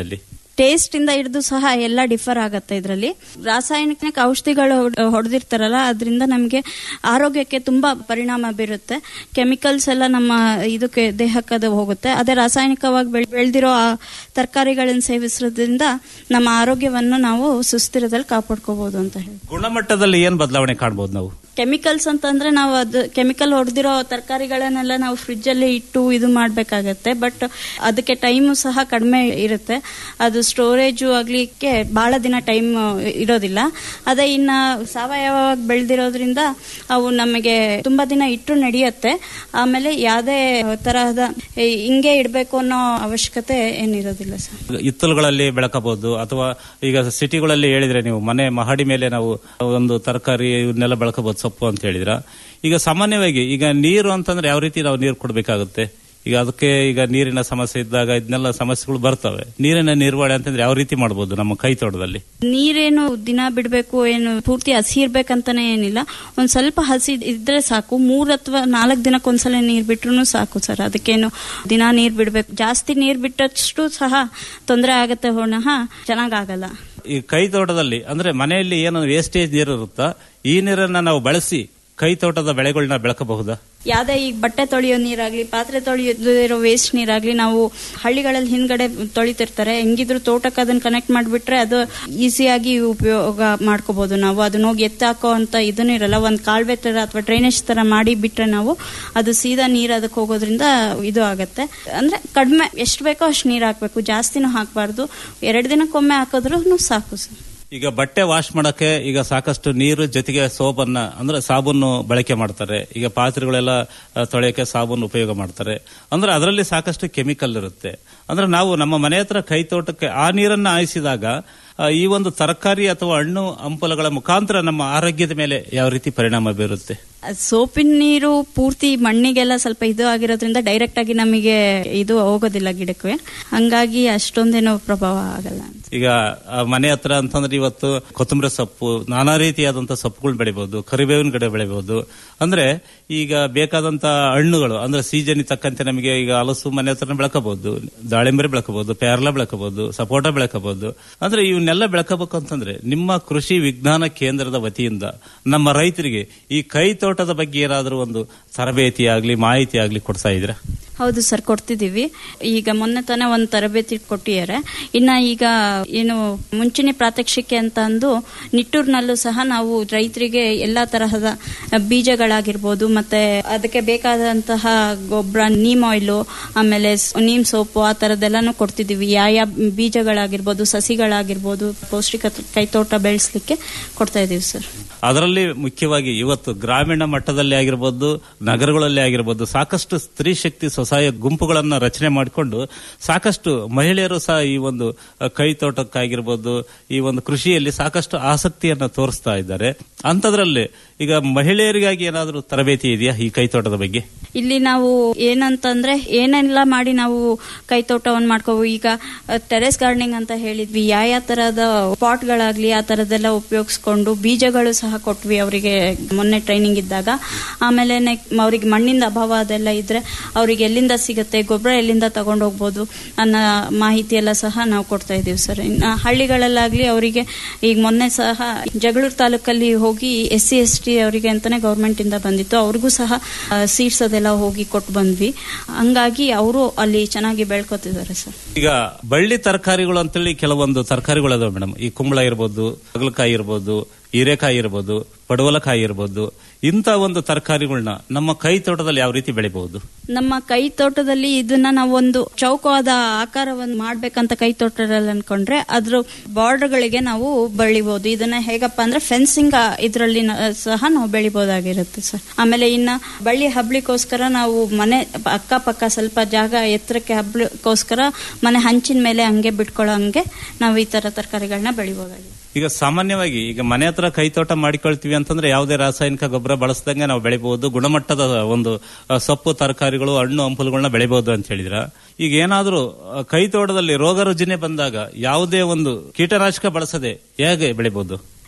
ಟೇಸ್ಟ್ ಇಂದ ಹಿಡಿದು ಸಹ ಎಲ್ಲ ಡಿಫರ್ ಆಗತ್ತೆ ಇದರಲ್ಲಿ ರಾಸಾಯನಿಕ ಔಷಧಿಗಳು ಹೊಡೆದಿರ್ತಾರಲ್ಲ ಅದರಿಂದ ನಮಗೆ ಆರೋಗ್ಯಕ್ಕೆ ತುಂಬಾ ಪರಿಣಾಮ ಬೀರುತ್ತೆ ಕೆಮಿಕಲ್ಸ್ ಎಲ್ಲ ನಮ್ಮ ಇದಕ್ಕೆ ದೇಹಕ್ಕೆ ಅದು ಹೋಗುತ್ತೆ ಅದೇ ರಾಸಾಯನಿಕವಾಗಿ ಬೆಳ್ ಬೆಳೆದಿರೋ ತರಕಾರಿಗಳನ್ನು ಸೇವಿಸೋದ್ರಿಂದ ನಮ್ಮ ಆರೋಗ್ಯವನ್ನು ನಾವು ಸುಸ್ಥಿರದಲ್ಲಿ ಕಾಪಾಡ್ಕೋಬಹುದು ಅಂತ ಹೇಳಿ ಗುಣಮಟ್ಟದಲ್ಲಿ ಏನ್ ಬದಲಾವಣೆ ಕಾಣಬಹುದು ನಾವು ಕೆಮಿಕಲ್ಸ್ ಅಂತಂದ್ರೆ ನಾವು ಅದು ಕೆಮಿಕಲ್ ಹೊಡೆದಿರೋ ತರಕಾರಿಗಳನ್ನೆಲ್ಲ ನಾವು ಫ್ರಿಜ್ ಅಲ್ಲಿ ಇಟ್ಟು ಇದು ಮಾಡಬೇಕಾಗತ್ತೆ ಬಟ್ ಅದಕ್ಕೆ ಟೈಮು ಸಹ ಕಡಿಮೆ ಇರುತ್ತೆ ಅದು ಸ್ಟೋರೇಜು ಆಗ್ಲಿಕ್ಕೆ ಬಹಳ ದಿನ ಟೈಮ್ ಇರೋದಿಲ್ಲ ಅದೇ ಇನ್ನ ಸಾವಯವವಾಗಿ ಬೆಳೆದಿರೋದ್ರಿಂದ ಅವು ನಮಗೆ ತುಂಬಾ ದಿನ ಇಟ್ಟು ನಡೆಯುತ್ತೆ ಆಮೇಲೆ ಯಾವುದೇ ತರಹದ ಏ, ಹಿಂಗೆ ಇಡಬೇಕು ಅನ್ನೋ ಅವಶ್ಯಕತೆ ಏನಿರೋದಿಲ್ಲ ಸರ್ ಇತ್ತಲುಗಳಲ್ಲಿ ಬೆಳಕಬಹುದು ಅಥವಾ ಈಗ ಸಿಟಿಗಳಲ್ಲಿ ಹೇಳಿದ್ರೆ ನೀವು ಮನೆ ಮಹಡಿ ಮೇಲೆ ನಾವು ಒಂದು ತರಕಾರಿ ಇವನ್ನೆಲ್ಲ ಬೆಳಕಬಹುದು ಸೊಪ್ಪು ಅಂತ ಹೇಳಿದ್ರ ಈಗ ಸಾಮಾನ್ಯವಾಗಿ ಈಗ ನೀರು ಅಂತಂದ್ರೆ ಯಾವ ರೀತಿ ನಾವು ನೀರು ಕೊಡಬೇಕಾಗುತ್ತೆ ಈಗ ಅದಕ್ಕೆ ಈಗ ನೀರಿನ ಸಮಸ್ಯೆ ಇದ್ದಾಗ ಇದನ್ನೆಲ್ಲ ಸಮಸ್ಯೆಗಳು ಬರ್ತವೆ ನೀರಿನ ನಿರ್ವಹಣೆ ಅಂತಂದ್ರೆ ಯಾವ ರೀತಿ ಮಾಡಬಹುದು ನಮ್ಮ ಕೈ ತೋಟದಲ್ಲಿ ನೀರೇನು ದಿನ ಬಿಡಬೇಕು ಏನು ಪೂರ್ತಿ ಹಸಿ ಇರ್ಬೇಕಂತಾನೆ ಏನಿಲ್ಲ ಒಂದ್ ಸ್ವಲ್ಪ ಹಸಿ ಇದ್ರೆ ಸಾಕು ಮೂರ್ ಅಥವಾ ನಾಲ್ಕು ದಿನಕ್ಕೊಂದ್ಸಲ ನೀರ್ ಬಿಟ್ರು ಸಾಕು ಸರ್ ಅದಕ್ಕೇನು ದಿನ ನೀರ್ ಬಿಡ್ಬೇಕು ಜಾಸ್ತಿ ನೀರ್ ಬಿಟ್ಟಷ್ಟು ಸಹ ತೊಂದರೆ ಆಗತ್ತೆ ಹೊಣಃ ಚೆನ್ನಾಗಾಗಲ್ಲ ಈ ಕೈ ತೋಟದಲ್ಲಿ ಅಂದ್ರೆ ಮನೆಯಲ್ಲಿ ಏನು ವೇಸ್ಟೇಜ್ ನೀರು ಇರುತ್ತಾ ಈ ನೀರನ್ನ ನಾವು ಬಳಸಿ ಕೈ ತೋಟದ ಬೆಳೆಗಳನ್ನ ಬೆಳಕಬಹುದಾ ಯಾವ್ದೇ ಈಗ ಬಟ್ಟೆ ತೊಳೆಯೋ ನೀರಾಗ್ಲಿ ಪಾತ್ರೆ ತೊಳೆಯೋ ವೇಸ್ಟ್ ನೀರಾಗ್ಲಿ ನಾವು ಹಳ್ಳಿಗಳಲ್ಲಿ ಹಿಂದ್ಗಡೆ ತೊಳಿತಿರ್ತಾರೆ ಹೆಂಗಿದ್ರು ತೋಟಕ್ಕೆ ಅದನ್ನ ಕನೆಕ್ಟ್ ಮಾಡಿಬಿಟ್ರೆ ಅದು ಈಸಿಯಾಗಿ ಉಪಯೋಗ ಮಾಡ್ಕೋಬಹುದು ನಾವು ಅದನ್ನ ಹೋಗಿ ಎತ್ತಾಕೋ ಅಂತ ಇದನ್ನ ಇರಲ್ಲ ಒಂದ್ ಕಾಲ್ವೆ ತರ ಅಥವಾ ಡ್ರೈನೇಜ್ ತರ ಮಾಡಿ ಬಿಟ್ರೆ ನಾವು ಅದು ಸೀದಾ ನೀರ್ ಅದಕ್ಕೆ ಹೋಗೋದ್ರಿಂದ ಇದು ಆಗತ್ತೆ ಅಂದ್ರೆ ಕಡಿಮೆ ಎಷ್ಟು ಬೇಕೋ ಅಷ್ಟು ನೀರ್ ಹಾಕ್ಬೇಕು ಜಾಸ್ತಿನೂ ಹಾಕಬಾರ್ದು ಎರಡು ದಿನಕ್ಕೊಮ್ಮೆ ಹಾಕಿದ್ರು ಸಾಕು ಸರ್ ಈಗ ಬಟ್ಟೆ ವಾಶ್ ಮಾಡಕ್ಕೆ ಈಗ ಸಾಕಷ್ಟು ನೀರು ಜೊತೆಗೆ ಸೋಪನ್ನ ಅಂದ್ರೆ ಸಾಬೂನು ಬಳಕೆ ಮಾಡ್ತಾರೆ ಈಗ ಪಾತ್ರೆಗಳೆಲ್ಲ ಆ, ತೊಳೆಯಕ್ಕೆ ಸಾಬೂನು ಉಪಯೋಗ ಮಾಡ್ತಾರೆ ಅಂದ್ರೆ ಅದರಲ್ಲಿ ಸಾಕಷ್ಟು ಕೆಮಿಕಲ್ ಇರುತ್ತೆ ಅಂದ್ರೆ ನಾವು ನಮ್ಮ ಮನೆ ಹತ್ರ ಕೈ ತೋಟಕ್ಕೆ ಆ ನೀರನ್ನ ಆಯಿಸಿದಾಗ ಆ, ಈ ಒಂದು ತರಕಾರಿ ಅಥವಾ ಹಣ್ಣು ಹಂಪಲುಗಳ ಮುಖಾಂತರ ನಮ್ಮ ಆರೋಗ್ಯದ ಮೇಲೆ ಯಾವ ರೀತಿ ಪರಿಣಾಮ ಬೀರುತ್ತೆ ಸೋಪಿನ ನೀರು ಪೂರ್ತಿ ಮಣ್ಣಿಗೆಲ್ಲ ಸ್ವಲ್ಪ ಇದು ಆಗಿರೋದ್ರಿಂದ ಡೈರೆಕ್ಟ್ ಆಗಿ ನಮಗೆ ಇದು ಹೋಗೋದಿಲ್ಲ ಗಿಡಕ್ಕೆ ಹಂಗಾಗಿ ಅಷ್ಟೊಂದೇನೋ ಪ್ರಭಾವ ಆಗಲ್ಲ ಈಗ ಆ, ಮನೆ ಹತ್ರ ಅಂತಂದ್ರೆ ಇವತ್ತು ಕೊತ್ತಂಬರಿ ಸೊಪ್ಪು ನಾನಾ ರೀತಿಯಾದಂತಹ ಸೊಪ್ಪುಗಳು ಬೆಳಿಬಹುದು ಕರಿಬೇವಿನ ಗಿಡ ಬೆಳಿಬಹುದು ಅಂದ್ರೆ ಈಗ ಬೇಕಾದಂತ ಹಣ್ಣುಗಳು ಅಂದ್ರೆ ಸೀಸನ್ ತಕ್ಕಂತೆ ನಮಗೆ ಈಗ ಹಲಸು ಮನೆ ಹತ್ರ ಬೆಳಕಬಹುದು ದಾಳಿಂಬರಿ ಬೆಳಕಬಹುದು ಪೇರ್ಲ ಬೆಳಕಬಹುದು ಸಪೋಟ ಬೆಳಕಬಹುದು ಅಂದ್ರೆ ಇವನ್ನೆಲ್ಲ ಬೆಳಕಬೇಕು ಅಂತಂದ್ರೆ ನಿಮ್ಮ ಕೃಷಿ ವಿಜ್ಞಾನ ಕೇಂದ್ರದ ವತಿಯಿಂದ ನಮ್ಮ ರೈತರಿಗೆ ಈ ಕೈ ತೋಟದ ಬಗ್ಗೆ ಏನಾದರೂ ಒಂದು ತರಬೇತಿ ಆಗ್ಲಿ ಮಾಹಿತಿ ಆಗ್ಲಿ ಕೊಡ್ತಾ ಇದ್ರ ಹೌದು ಸರ್ ಕೊಡ್ತಿದ್ದೀವಿ ಈಗ ಮೊನ್ನೆ ತಾನೇ ಒಂದು ತರಬೇತಿ ಕೊಟ್ಟಿದ್ದಾರೆ ಇನ್ನ ಈಗ ಏನು ಮುಂಚೂಣಿ ಪ್ರಾತ್ಯಕ್ಷಿಕೆ ಅಂತ ಅಂದು ನಿಟ್ಟೂರಿನಲ್ಲೂ ಸಹ ನಾವು ರೈತರಿಗೆ ಎಲ್ಲಾ ತರಹದ ಬೀಜಗಳಾಗಿರ್ಬೋದು ಮತ್ತೆ ಅದಕ್ಕೆ ಬೇಕಾದಂತಹ ಗೊಬ್ಬರ ನೀಮ್ ಆಯಿಲು ಆಮೇಲೆ ಸ್- ನೀಮ್ ಸೋಪು ಆ ತರದೆಲ್ಲಾನು ಕೊಡ್ತಿದ್ದೀವಿ ಯಾವ ಯಾವ ಬೀಜಗಳಾಗಿರ್ಬೋದು ಸಸಿಗಳಾಗಿರ್ಬೋದು ಪೌಷ್ಟಿಕ ಕೈತೋಟ ಬೆಳೆಸಲಿಕ್ಕೆ ಕೊಡ್ತಾ ಇದೀವಿ ಸರ್ ಅದರಲ್ಲಿ ಮುಖ್ಯವಾಗಿ ಇವತ್ತು ಗ್ರಾಮೀಣ ಮಟ್ಟದಲ್ಲಿ ಆಗಿರ್ಬೋದು ನಗರಗಳಲ್ಲಿ ಆಗಿರ್ಬೋದು ಸಾಕಷ್ಟು ಸ್ತ್ರೀ ಶಕ್ತಿ ಸ್ವಸಹಾಯ ಗುಂಪುಗಳನ್ನ ರಚನೆ ಮಾಡಿಕೊಂಡು ಸಾಕಷ್ಟು ಮಹಿಳೆಯರು ಸಹ ಈ ಒಂದು ಅ, ಕೈ ತೋಟಕ್ಕಾಗಿರ್ಬೋದು ಈ ಒಂದು ಕೃಷಿಯಲ್ಲಿ ಸಾಕಷ್ಟು ಆಸಕ್ತಿಯನ್ನ ತೋರಿಸ್ತಾ ಇದ್ದಾರೆ ಅಂಥದ್ರಲ್ಲಿ ಈಗ ಮಹಿಳೆಯರಿಗಾಗಿ ಏನಾದರೂ ತರಬೇತಿ ಇದೆಯಾ ಈ ಕೈ ತೋಟದ ಬಗ್ಗೆ ಇಲ್ಲಿ ನಾವು ಏನಂತಂದ್ರೆ ಏನೆಲ್ಲ ಮಾಡಿ ನಾವು ಕೈತೋಟವನ್ನು ಮಾಡ್ಕೋಬಹುದು ಈಗ ಟೆರೆಸ್ ಗಾರ್ಡನಿಂಗ್ ಅಂತ ಹೇಳಿದ್ವಿ ಯಾವ ಯಾವ ತರಹದ ಪಾಟ್ಗಳಾಗ್ಲಿ ಆ ತರದೆಲ್ಲ ಉಪಯೋಗಿಸ್ಕೊಂಡು ಬೀಜಗಳು ಸಹ ಕೊಟ್ವಿ ಅವರಿಗೆ ಮೊನ್ನೆ ಟ್ರೈನಿಂಗ್ ಇದ್ದಾಗ ಆಮೇಲೆ ಅವ್ರಿಗೆ ಮಣ್ಣಿಂದ ಅಭಾವ ಅದೆಲ್ಲ ಇದ್ರೆ ಅವ್ರಿಗೆ ಎಲ್ಲಿಂದ ಸಿಗುತ್ತೆ ಗೊಬ್ಬರ ಎಲ್ಲಿಂದ ತಗೊಂಡು ಹೋಗ್ಬೋದು ಅನ್ನೋ ಮಾಹಿತಿ ಎಲ್ಲ ಸಹ ನಾವು ಕೊಡ್ತಾ ಇದೀವಿ ಸರ್ ಇನ್ನು ಹಳ್ಳಿಗಳಲ್ಲಾಗ್ಲಿ ಅವರಿಗೆ ಈಗ ಮೊನ್ನೆ ಸಹ ಜಗಳೂರು ತಾಲೂಕಲ್ಲಿ ಹೋಗಿ ಎಸ್ ಸಿ ಎಸ್ ಟಿ ಅವರಿಗೆ ಅಂತಾನೆ ಗೌರ್ಮೆಂಟ್ ಇಂದ ಬಂದಿತ್ತು ಅವ್ರಿಗೂ ಸಹ ಸೀಡ್ಸ್ ಅದೆಲ್ಲ ಹೋಗಿ ಕೊಟ್ಟು ಬಂದ್ವಿ ಹಂಗಾಗಿ ಅವರು ಅಲ್ಲಿ ಚೆನ್ನಾಗಿ ಬೆಳ್ಕೊತಿದ್ದಾರೆ ಸರ್ ಈಗ ಬಳ್ಳಿ ತರಕಾರಿಗಳು ಅಂತೇಳಿ ಕೆಲವೊಂದು ತರಕಾರಿಗಳು ಅದಾವೆ ಮೇಡಮ್ ಈ ಕುಂಬಳ ಇರ್ಬೋದು ಹಾಗಲಕಾಯಿ ಇರ್ಬೋದು ಹೀರೆಕಾಯಿ ಇರ್ಬೋದು ಪಡವಲಕಾಯಿ ಇರ್ಬೋದು ಇಂಥ ಒಂದು ತರಕಾರಿಗಳನ್ನ ನಮ್ಮ ಕೈ ತೋಟದಲ್ಲಿ ಯಾವ ರೀತಿ ಬೆಳಿಬಹುದು ನಮ್ಮ ಕೈ ತೋಟದಲ್ಲಿ ಇದನ್ನ ನಾವು ಒಂದು ಚೌಕವಾದ ಆಕಾರವನ್ನು ಮಾಡ್ಬೇಕಂತ ಕೈ ತೋಟದಲ್ಲಿ ಅನ್ಕೊಂಡ್ರೆ ಅದ್ರ ಬಾರ್ಡರ್ಗಳಿಗೆ ನಾವು ಬೆಳಿಬಹುದು ಇದನ್ನ ಹೇಗಪ್ಪ ಅಂದ್ರೆ ಫೆನ್ಸಿಂಗ್ ಇದರಲ್ಲಿ ಸಹ ನಾವು ಬೆಳಿಬಹುದಾಗಿರುತ್ತೆ ಸರ್ ಆಮೇಲೆ ಇನ್ನ ಬಳ್ಳಿ ಹಬ್ಲಿಕ್ಕೋಸ್ಕರ ನಾವು ಮನೆ ಅಕ್ಕಪಕ್ಕ ಸ್ವಲ್ಪ ಜಾಗ ಎತ್ತರಕ್ಕೆ ಹಬ್ಲಿಕ್ಕೋಸ್ಕರ ಮನೆ ಹಂಚಿನ ಮೇಲೆ ಹಂಗೆ ಬಿಟ್ಕೊಳ್ಳೋ ಹಂಗೆ ನಾವು ಈ ತರ ತರಕಾರಿಗಳನ್ನ ಬೆಳಿಬಹುದಾಗಿದೆ ಈಗ ಸಾಮಾನ್ಯವಾಗಿ ಈಗ ಮನೆ ಹತ್ರ ಕೈ ತೋಟ ಮಾಡಿಕೊಳ್ತೀವಿ ಅಂತಂದ್ರೆ ಯಾವುದೇ ರಾಸಾಯನಿಕ ಗೊಬ್ಬರ ಬಳಸದಂಗೆ ನಾವು ಬೆಳಿಬಹುದು ಗುಣಮಟ್ಟದ ಒಂದು ಆ, ಸೊಪ್ಪು ತರಕಾರಿಗಳು ಹಣ್ಣು ಹಂಪಲುಗಳನ್ನ ಬೆಳಿಬಹುದು ಅಂತ ಹೇಳಿದ್ರ ಈಗ ಏನಾದರೂ ಆ, ಕೈ ತೋಟದಲ್ಲಿ ರೋಗ ರುಜಿನ ಬಂದಾಗ ಯಾವುದೇ ಒಂದು ಕೀಟನಾಶಕ ಬಳಸದೆ ಹೇಗೆ ಬೆಳಿಬಹುದು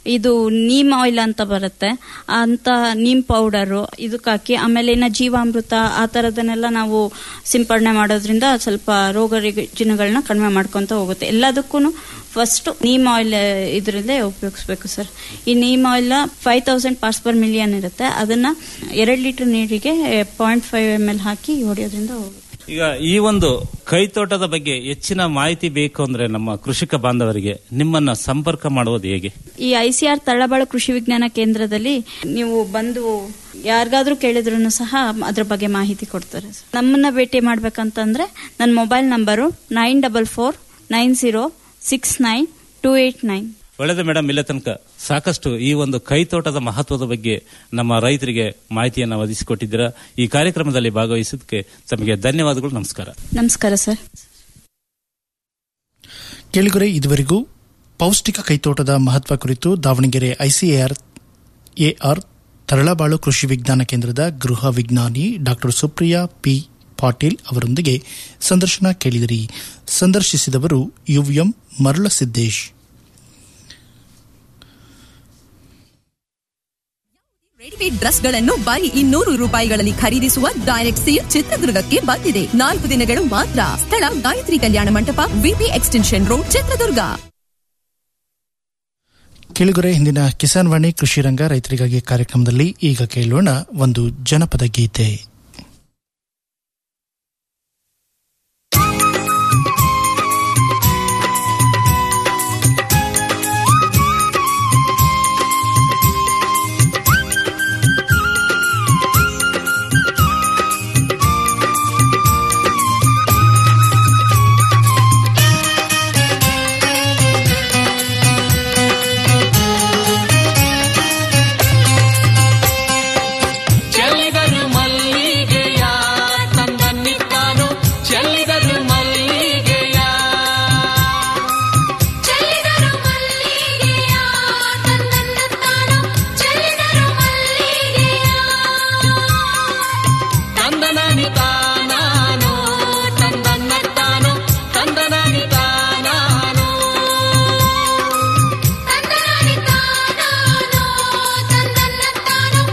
ಇದು ನೀಮ್ ಆಯಿಲ್ ಅಂತ ಬರುತ್ತೆ ಅಂತ ನೀಮ್ ಪೌಡರು ಇದಕ್ಕೆ ಹಾಕಿ ಆಮೇಲೆ ಇನ್ನು ಜೀವಾಮೃತ ಆ ಥರದನ್ನೆಲ್ಲ ನಾವು ಸಿಂಪಡಣೆ ಮಾಡೋದ್ರಿಂದ ಸ್ವಲ್ಪ ರೋಗ ರುಜಿನಗಳನ್ನ ಕಡಿಮೆ ಮಾಡ್ಕೊತ ಹೋಗುತ್ತೆ ಎಲ್ಲದಕ್ಕೂ ಫಸ್ಟ್ ನೀಮ್ ಆಯಿಲ್ ಇದರಲ್ಲೇ ಉಪಯೋಗಿಸ್ಬೇಕು ಸರ್ ಈ neem oil five thousand parts per million ಇರುತ್ತೆ ಅದನ್ನ ಎರಡು ಲೀಟರ್ ನೀರಿಗೆ ಪಾಯಿಂಟ್ ಫೈವ್ ಎಮ್ ಎಲ್ ಹಾಕಿ ಹೊಡೆಯೋದ್ರಿಂದ ಹೋಗುತ್ತೆ ಈಗ ಈ ಒಂದು ಕೈತೋಟದ ಬಗ್ಗೆ ಹೆಚ್ಚಿನ ಮಾಹಿತಿ ಬೇಕು ಅಂದ್ರೆ ನಮ್ಮ ಕೃಷಿಕ ಬಾಂಧವರಿಗೆ ನಿಮ್ಮನ್ನ ಸಂಪರ್ಕ ಮಾಡುವುದು ಹೇಗೆ ಈ ಐ ಸಿ ಆರ್ ತಳಬಾಳು ಕೃಷಿ ವಿಜ್ಞಾನ ಕೇಂದ್ರದಲ್ಲಿ ನೀವು ಬಂದು ಯಾರಿಗಾದ್ರೂ ಕೇಳಿದ್ರು ಸಹ ಅದ್ರ ಬಗ್ಗೆ ಮಾಹಿತಿ ಕೊಡ್ತಾರೆ ಸರ್. ನಮ್ಮನ್ನ ಭೇಟಿ ಮಾಡ್ಬೇಕಂತಂದ್ರೆ ನನ್ನ mobile number nine double four nine zero six nine two eight nine ಒಳ್ಳೆದು ಮೇಡಮ್ ಇಲ್ಲ ತನಕ ಸಾಕಷ್ಟು ಈ ಒಂದು ಕೈತೋಟದ ಮಹತ್ವದ ಬಗ್ಗೆ ನಮ್ಮ ರೈತರಿಗೆ ಮಾಹಿತಿಯನ್ನು ಒದಗಿಸಿಕೊಟ್ಟಿದ್ದೀರಾ ಈ ಕಾರ್ಯಕ್ರಮದಲ್ಲಿ ಭಾಗವಹಿಸಿದ್ದಕ್ಕೆ ತಮಗೆ ಧನ್ಯವಾದಗಳು ನಮಸ್ಕಾರ ನಮಸ್ಕಾರ ಸರ್ ಕೇಳಿಗೊರೆ ಇದುವರೆಗೂ ಪೌಷ್ಟಿಕ ಕೈತೋಟದ ಮಹತ್ವ ಕುರಿತು ದಾವಣಗೆರೆ ಐಸಿಎಆರ್ ಎಆರ್ ತರಳಬಾಳು ಕೃಷಿ ವಿಜ್ಞಾನ ಕೇಂದ್ರದ ಗೃಹ ವಿಜ್ಞಾನಿ ಡಾಕ್ಟರ್ ಸುಪ್ರಿಯಾ ಪಿ ಪಾಟೀಲ್ ಅವರೊಂದಿಗೆ ಸಂದರ್ಶನ ಕೇಳಿದಿರಿ ಸಂದರ್ಶಿಸಿದವರು ಯುವಿಎಂ ಮರುಳಸಿದ್ದೇಶ್ ರೆಡಿಮೇಡ್ ಡ್ರೆಸ್ಗಳನ್ನು ಬರೀ ಇನ್ನೂರು ರೂಪಾಯಿಗಳಲ್ಲಿ ಖರೀದಿಸುವ ಡೈರೆಕ್ಟ್ ಸೇಲ್ ಚಿತ್ರದುರ್ಗಕ್ಕೆ ಬಂದಿದೆ ನಾಲ್ಕು ದಿನಗಳು ಮಾತ್ರ ಸ್ಥಳ Gayatri Kalyana Mantapa VP extension road Chitradurga ಕೇಳಿಗೊರೆ ಹಿಂದಿನ ಕಿಸಾನ್ ವಾಣಿ ಕೃಷಿ ರಂಗ ರೈತರಿಗಾಗಿ ಕಾರ್ಯಕ್ರಮದಲ್ಲಿ ಈಗ ಕೇಳೋಣ ಒಂದು ಜನಪದ ಗೀತೆ ಚೆಲ್ಲಿದರು ಮಲ್ಲಿಗೆಯ ತಂದನ್ನಿತ್ತಾನು ಚೆಲ್ಲಿದರು ಮಲ್ಲಿಗೆಯ ಚೆಲ್ಲಿದರು ಮಲ್ಲಿಗೆಯ ತಂದನ್ನಿತ್ತಾನು ಚೆಲ್ಲಿದರು ಮಲ್ಲಿಗೆಯ ತಂದನನಿತಾನಾನು ತಂದನ್ನತ್ತಾನು ತಂದನನಿತಾನಾನು ತಂದನನಿತಾನಾನು ತಂದನ್ನತ್ತಾನು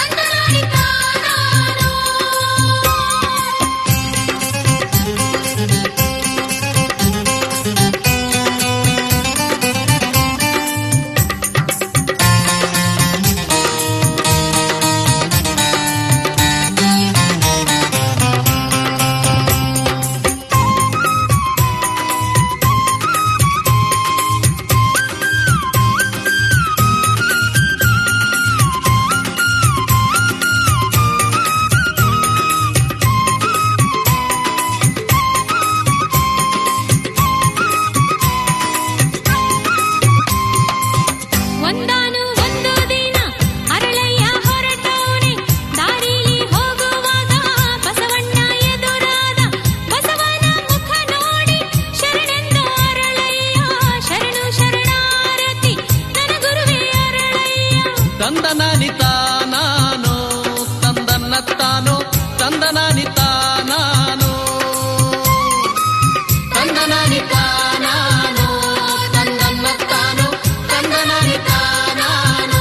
ಒಂದಾನು ಒಂದು ದಿನ ಅರಳಯ್ಯ ಹೊರಟವನೆ ದಾರಿಲಿ ಹೋಗುವಾಗ ಬಸವಣ್ಣ ಎದುರಾದ ಬಸವನ ಮುಖ ನೋಡಿ ಶರಣೆಂದು ಅರಳಯ್ಯ ಶರಣು ಶರಣಾರತಿ ನನ್ನ ಗುರುವೇ ಅರಳಯ್ಯ ತಂದನನಿತಾನಾನು ತಂದನ್ನತ್ತಾನು ತಂದನನಿತಾನಾನು ತಂದನನಿತಾನಾನು ತಂದನ್ನತ್ತಾನು ತಂದನನಿತಾನಾನು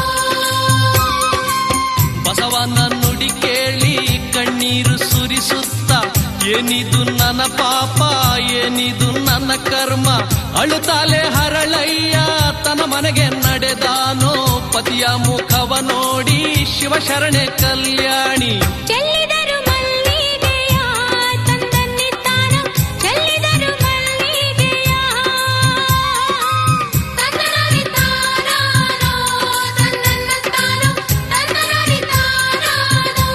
ಬಸವನ ನುಡಿ ಕೇಳಿ ಕಣ್ಣೀರು ಸುರಿಸುತ್ತ ಏನಿದು ನನ್ನ ಪಾಪ ಏನಿದು ನನ್ನ ಕರ್ಮ ಅಳುತ್ತಾಲೆ ಹರಳಯ್ಯ ತನ್ನ ಮನೆಗೆ ನಡೆದಾನೋ ಪತಿಯ ಮುಖವ ನೋಡಿ ಶಿವಶರಣೆ ಕಲ್ಯಾಣಿ ಚೆಲ್ಲಿದರು ಮಲ್ಲಿಗೆಯ ತಂದನ್ನಿತ್ತಾನು ಚೆಲ್ಲಿದರು ಮಲ್ಲಿಗೆಯ ತಂದನನಿತಾನಾನು ತಂದನ್ನತ್ತಾನು ತಂದನನಿತಾನಾನು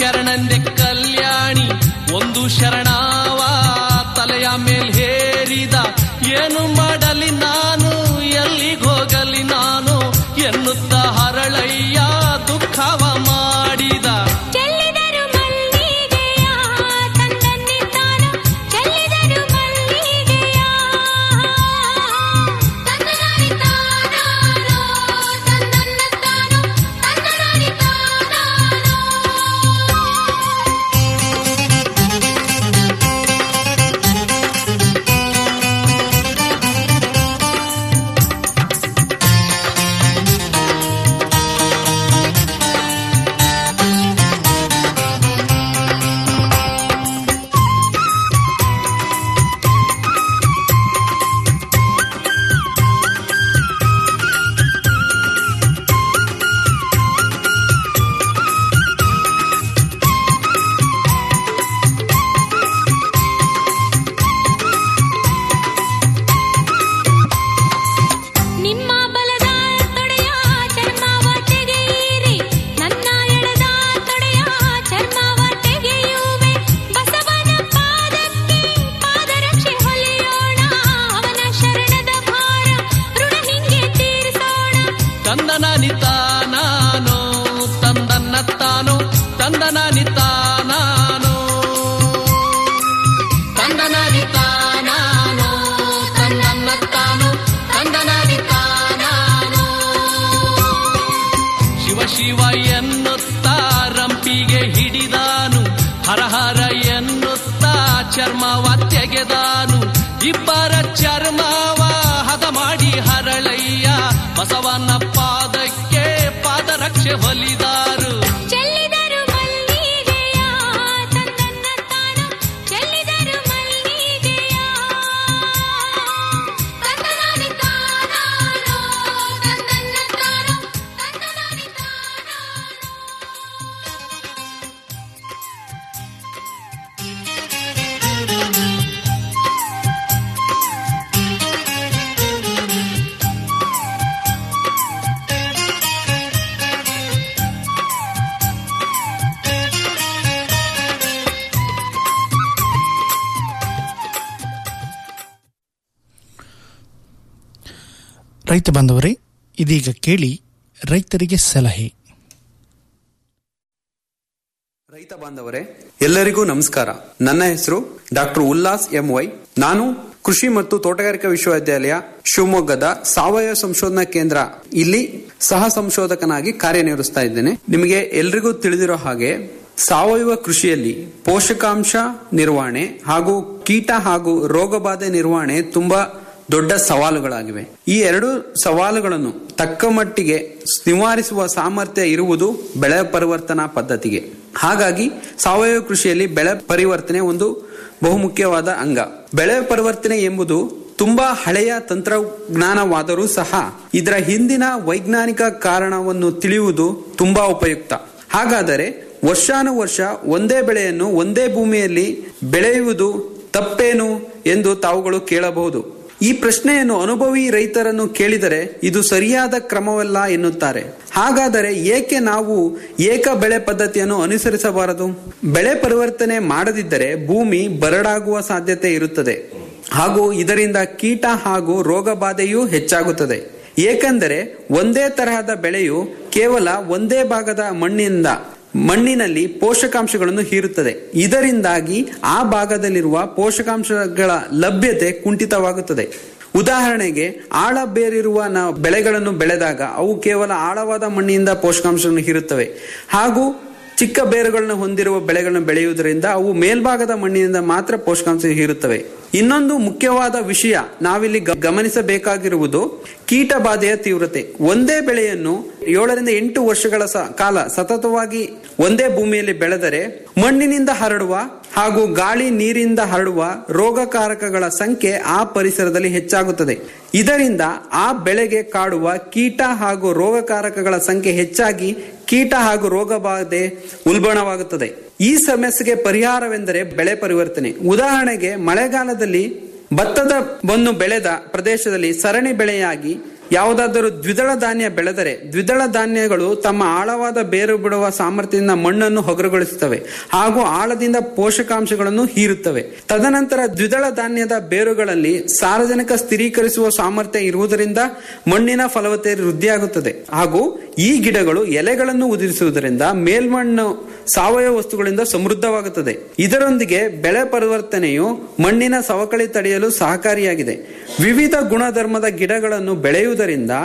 ಶರಣಂದೆ ಕಲ್ಯಾಣಿ ಒಂದು ಶರಣಾವ ತಲೆಯ ಮೇಲ್ ಹೇರಿದ ಏನು ಮಾಡಲಿ ನಾನು ಎಲ್ಲಿಗೋಗಲಿ ನಾನು ಎನ್ನುತ್ತ ಹರಳಯ್ಯ ದುಃಖವ ಮಾಡಿದ ಚೆಲ್ಲಿದರು ಮಲ್ಲಿಗೆಯ ತಂದನ್ನಿ ತಾನು ಚೆಲ್ಲಿದರು ಮಲ್ಲಿಗೆಯ ತಂದನಾರಿ ತಾನಾನೋ ತಂದನ್ನ ತಾನು ತಂದನಾರಿ ತಾನಾನೋ ನಿಮ್ಮ ಬಲದ ತೊಡೆಯ ಚರ್ಮವ ತೆಗೆಯಿರಿ ನನ್ನ ಎಳೆದ ತೊಡೆಯ ಚರ್ಮವ ತೆಗೆಯುವೆ ಬಸವನ ಪಾದಕ್ಕೆ ಪಾದರಕ್ಷೆ ಹೊಲಿಯೋಣ ಅವನ ಶರಣದ ಭಾರ ಋಣ ಹಿಂಗೆ ತೀರಿಸೋಣ ತಂದನ ನಿತಾನಾನೋ ತಂದನ್ನ ತಾನೋ ತಂದನ ನಿತಾನಾನೋ ತಂದನ ನಿತಾನಾನೋ ತಂದನ್ನ ತಾನೋ ತಂದನ ನಿತಾನಾನೋ ಶಿವ ಶಿವ ಎನ್ನುತ್ತಾ ರಂಪಿಗೆ ಹಿಡಿದಾನು ಹರ ಹರ ಎನ್ನುತ್ತಾ ಚರ್ಮವ ತೆಗೆದಾನು ಇಬ್ಬರ ಚರ್ಮವ ಹದ ಮಾಡಿ ಹರಳಯ್ಯ ಬಸವನ ಪಾದಕ್ಕೆ ಪಾದರಕ್ಷೆ ಹೊಲಿದಾರು ಚೆಲ್ಲಿದರು ಮಲ್ಲಿಗೆಯ ತಂದನ್ನ ತಾನು ಚೆಲ್ಲಿದರು ಮಲ್ಲಿಗೆಯ ತಂದನಾರಿ ತಾನಾನೋ ತಂದನ್ನ ತಾನು ತಂದನಾರಿ ರೈತ ಬಾಂಧವರೇ ಇದೀಗ ಕೇಳಿ ರೈತರಿಗೆ ಸಲಹೆ ರೈತ ಬಾಂಧವರೇ ಎಲ್ಲರಿಗೂ ನಮಸ್ಕಾರ ನನ್ನ ಹೆಸರು ಡಾಕ್ಟರ್ ಉಲ್ಲಾಸ್ ಎಂ ವೈ ನಾನು ಕೃಷಿ ಮತ್ತು ತೋಟಗಾರಿಕಾ ವಿಶ್ವವಿದ್ಯಾಲಯ ಶಿವಮೊಗ್ಗದ ಸಾವಯವ ಸಂಶೋಧನಾ ಕೇಂದ್ರ ಇಲ್ಲಿ ಸಹ ಸಂಶೋಧಕನಾಗಿ ಕಾರ್ಯನಿರ್ವಹಿಸ್ತಾ ಇದ್ದೇನೆ ನಿಮಗೆ ಎಲ್ರಿಗೂ ತಿಳಿದಿರೋ ಹಾಗೆ ಸಾವಯವ ಕೃಷಿಯಲ್ಲಿ ಪೋಷಕಾಂಶ ನಿರ್ವಹಣೆ ಹಾಗೂ ಕೀಟ ಹಾಗೂ ರೋಗಬಾಧೆ ನಿರ್ವಹಣೆ ತುಂಬಾ ದೊಡ್ಡ ಸವಾಲುಗಳಾಗಿವೆ ಈ ಎರಡು ಸವಾಲುಗಳನ್ನು ತಕ್ಕ ಮಟ್ಟಿಗೆ ನಿವಾರಿಸುವ ಸಾಮರ್ಥ್ಯ ಇರುವುದು ಬೆಳೆ ಪರಿವರ್ತನಾ ಪದ್ಧತಿಗೆ ಹಾಗಾಗಿ ಸಾವಯವ ಕೃಷಿಯಲ್ಲಿ ಬೆಳೆ ಪರಿವರ್ತನೆ ಒಂದು ಬಹುಮುಖ್ಯವಾದ ಅಂಗ ಬೆಳೆ ಪರಿವರ್ತನೆ ಎಂಬುದು ತುಂಬಾ ಹಳೆಯ ತಂತ್ರಜ್ಞಾನವಾದರೂ ಸಹ ಇದರ ಹಿಂದಿನ ವೈಜ್ಞಾನಿಕ ಕಾರಣವನ್ನು ತಿಳಿಯುವುದು ತುಂಬಾ ಉಪಯುಕ್ತ ಹಾಗಾದರೆ ವರ್ಷಾನುವರ್ಷ ಒಂದೇ ಬೆಳೆಯನ್ನು ಒಂದೇ ಭೂಮಿಯಲ್ಲಿ ಬೆಳೆಯುವುದು ತಪ್ಪೇನು ಎಂದು ತಾವುಗಳು ಕೇಳಬಹುದು ಈ ಪ್ರಶ್ನೆಯನ್ನು ಅನುಭವಿ ರೈತರನ್ನು ಕೇಳಿದರೆ ಇದು ಸರಿಯಾದ ಕ್ರಮವಲ್ಲ ಎನ್ನುತ್ತಾರೆ ಹಾಗಾದರೆ ಏಕೆ ನಾವು ಏಕ ಬೆಳೆ ಪದ್ಧತಿಯನ್ನು ಅನುಸರಿಸಬಾರದು ಬೆಳೆ ಪರಿವರ್ತನೆ ಮಾಡದಿದ್ದರೆ ಭೂಮಿ ಬರಡಾಗುವ ಸಾಧ್ಯತೆ ಇರುತ್ತದೆ ಹಾಗೂ ಇದರಿಂದ ಕೀಟ ಹಾಗೂ ರೋಗ ಬಾಧೆಯೂ ಹೆಚ್ಚಾಗುತ್ತದೆ ಏಕೆಂದರೆ ಒಂದೇ ತರಹದ ಬೆಳೆಯು ಕೇವಲ ಒಂದೇ ಭಾಗದ ಮಣ್ಣಿನಿಂದ ಮಣ್ಣಿನಲ್ಲಿ ಪೋಷಕಾಂಶಗಳನ್ನು ಹೀರುತ್ತದೆ ಇದರಿಂದಾಗಿ ಆ ಭಾಗದಲ್ಲಿರುವ ಪೋಷಕಾಂಶಗಳ ಲಭ್ಯತೆ ಕುಂಠಿತವಾಗುತ್ತದೆ ಉದಾಹರಣೆಗೆ ಆಳ ಬೇರಿರುವ ನಾವು ಬೆಳೆಗಳನ್ನು ಬೆಳೆದಾಗ ಅವು ಕೇವಲ ಆಳವಾದ ಮಣ್ಣಿನಿಂದ ಪೋಷಕಾಂಶಗಳನ್ನು ಹೀರುತ್ತವೆ ಹಾಗೂ ಚಿಕ್ಕ ಬೇರುಗಳನ್ನು ಹೊಂದಿರುವ ಬೆಳೆಗಳನ್ನು ಬೆಳೆಯುವುದರಿಂದ ಅವು ಮೇಲ್ಭಾಗದ ಮಣ್ಣಿನಿಂದ ಮಾತ್ರ ಪೋಷಕಾಂಶ ಹೀರುತ್ತವೆ ಇನ್ನೊಂದು ಮುಖ್ಯವಾದ ವಿಷಯ ನಾವಿಲ್ಲಿ ಗ- ಗಮನಿಸಬೇಕಾಗಿರುವುದು ಕೀಟ ಬಾಧೆಯ ತೀವ್ರತೆ ಒಂದೇ ಬೆಳೆಯನ್ನು ಏಳರಿಂದ ಎಂಟು ವರ್ಷಗಳ ಸ- ಕಾಲ ಸತತವಾಗಿ ಒಂದೇ ಭೂಮಿಯಲ್ಲಿ ಬೆಳೆದರೆ ಮಣ್ಣಿನಿಂದ ಹರಡುವ ಹಾಗೂ ಗಾಳಿ ನೀರಿಂದ ಹರಡುವ ರೋಗಕಾರಕಗಳ ಸಂಖ್ಯೆ ಆ ಪರಿಸರದಲ್ಲಿ ಹೆಚ್ಚಾಗುತ್ತದೆ ಇದರಿಂದ ಆ ಬೆಳೆಗೆ ಕಾಡುವ ಕೀಟ ಹಾಗೂ ರೋಗಕಾರಕಗಳ ಸಂಖ್ಯೆ ಹೆಚ್ಚಾಗಿ ಕೀಟ ಹಾಗೂ ರೋಗ ಬಾಧೆ ಉಲ್ಬಣವಾಗುತ್ತದೆ ಈ ಸಮಸ್ಯೆಗೆ ಪರಿಹಾರವೆಂದರೆ ಬೆಳೆ ಪರಿವರ್ತನೆ ಉದಾಹರಣೆಗೆ ಮಳೆಗಾಲದಲ್ಲಿ ಭತ್ತದ ಒಂದು ಬೆಳೆದ ಪ್ರದೇಶದಲ್ಲಿ ಸರಣಿ ಬೆಳೆಯಾಗಿ ಯಾವುದಾದರೂ ದ್ವಿದಳ ಧಾನ್ಯ ಬೆಳೆದರೆ ದ್ವಿದಳ ಧಾನ್ಯಗಳು ತಮ್ಮ ಆಳವಾದ ಬೇರು ಬಿಡುವ ಸಾಮರ್ಥ್ಯದಿಂದ ಮಣ್ಣನ್ನು ಹೊಗರುಗೊಳಿಸುತ್ತವೆ ಹಾಗೂ ಆಳದಿಂದ ಪೋಷಕಾಂಶಗಳನ್ನು ಹೀರುತ್ತವೆ ತದನಂತರ ದ್ವಿದಳ ಧಾನ್ಯದ ಬೇರುಗಳಲ್ಲಿ ಸಾರಜನಕ ಸ್ಥಿರೀಕರಿಸುವ ಸಾಮರ್ಥ್ಯ ಇರುವುದರಿಂದ ಮಣ್ಣಿನ ಫಲವತ್ತತೆ ವೃದ್ಧಿಯಾಗುತ್ತದೆ ಹಾಗೂ ಈ ಗಿಡಗಳು ಎಲೆಗಳನ್ನು ಉದುರಿಸುವುದರಿಂದ ಮೇಲ್ಮಣ್ಣು ಸಾವಯವ ವಸ್ತುಗಳಿಂದ ಸಮೃದ್ಧವಾಗುತ್ತದೆ ಇದರೊಂದಿಗೆ ಬೆಳೆ ಪರಿವರ್ತನೆಯು ಮಣ್ಣಿನ ಸವಕಳಿ ತಡೆಯಲು ಸಹಕಾರಿಯಾಗಿದೆ ವಿವಿಧ ಗುಣಧರ್ಮದ ಗಿಡಗಳನ್ನು ಬೆಳೆಯುವುದರಿಂದ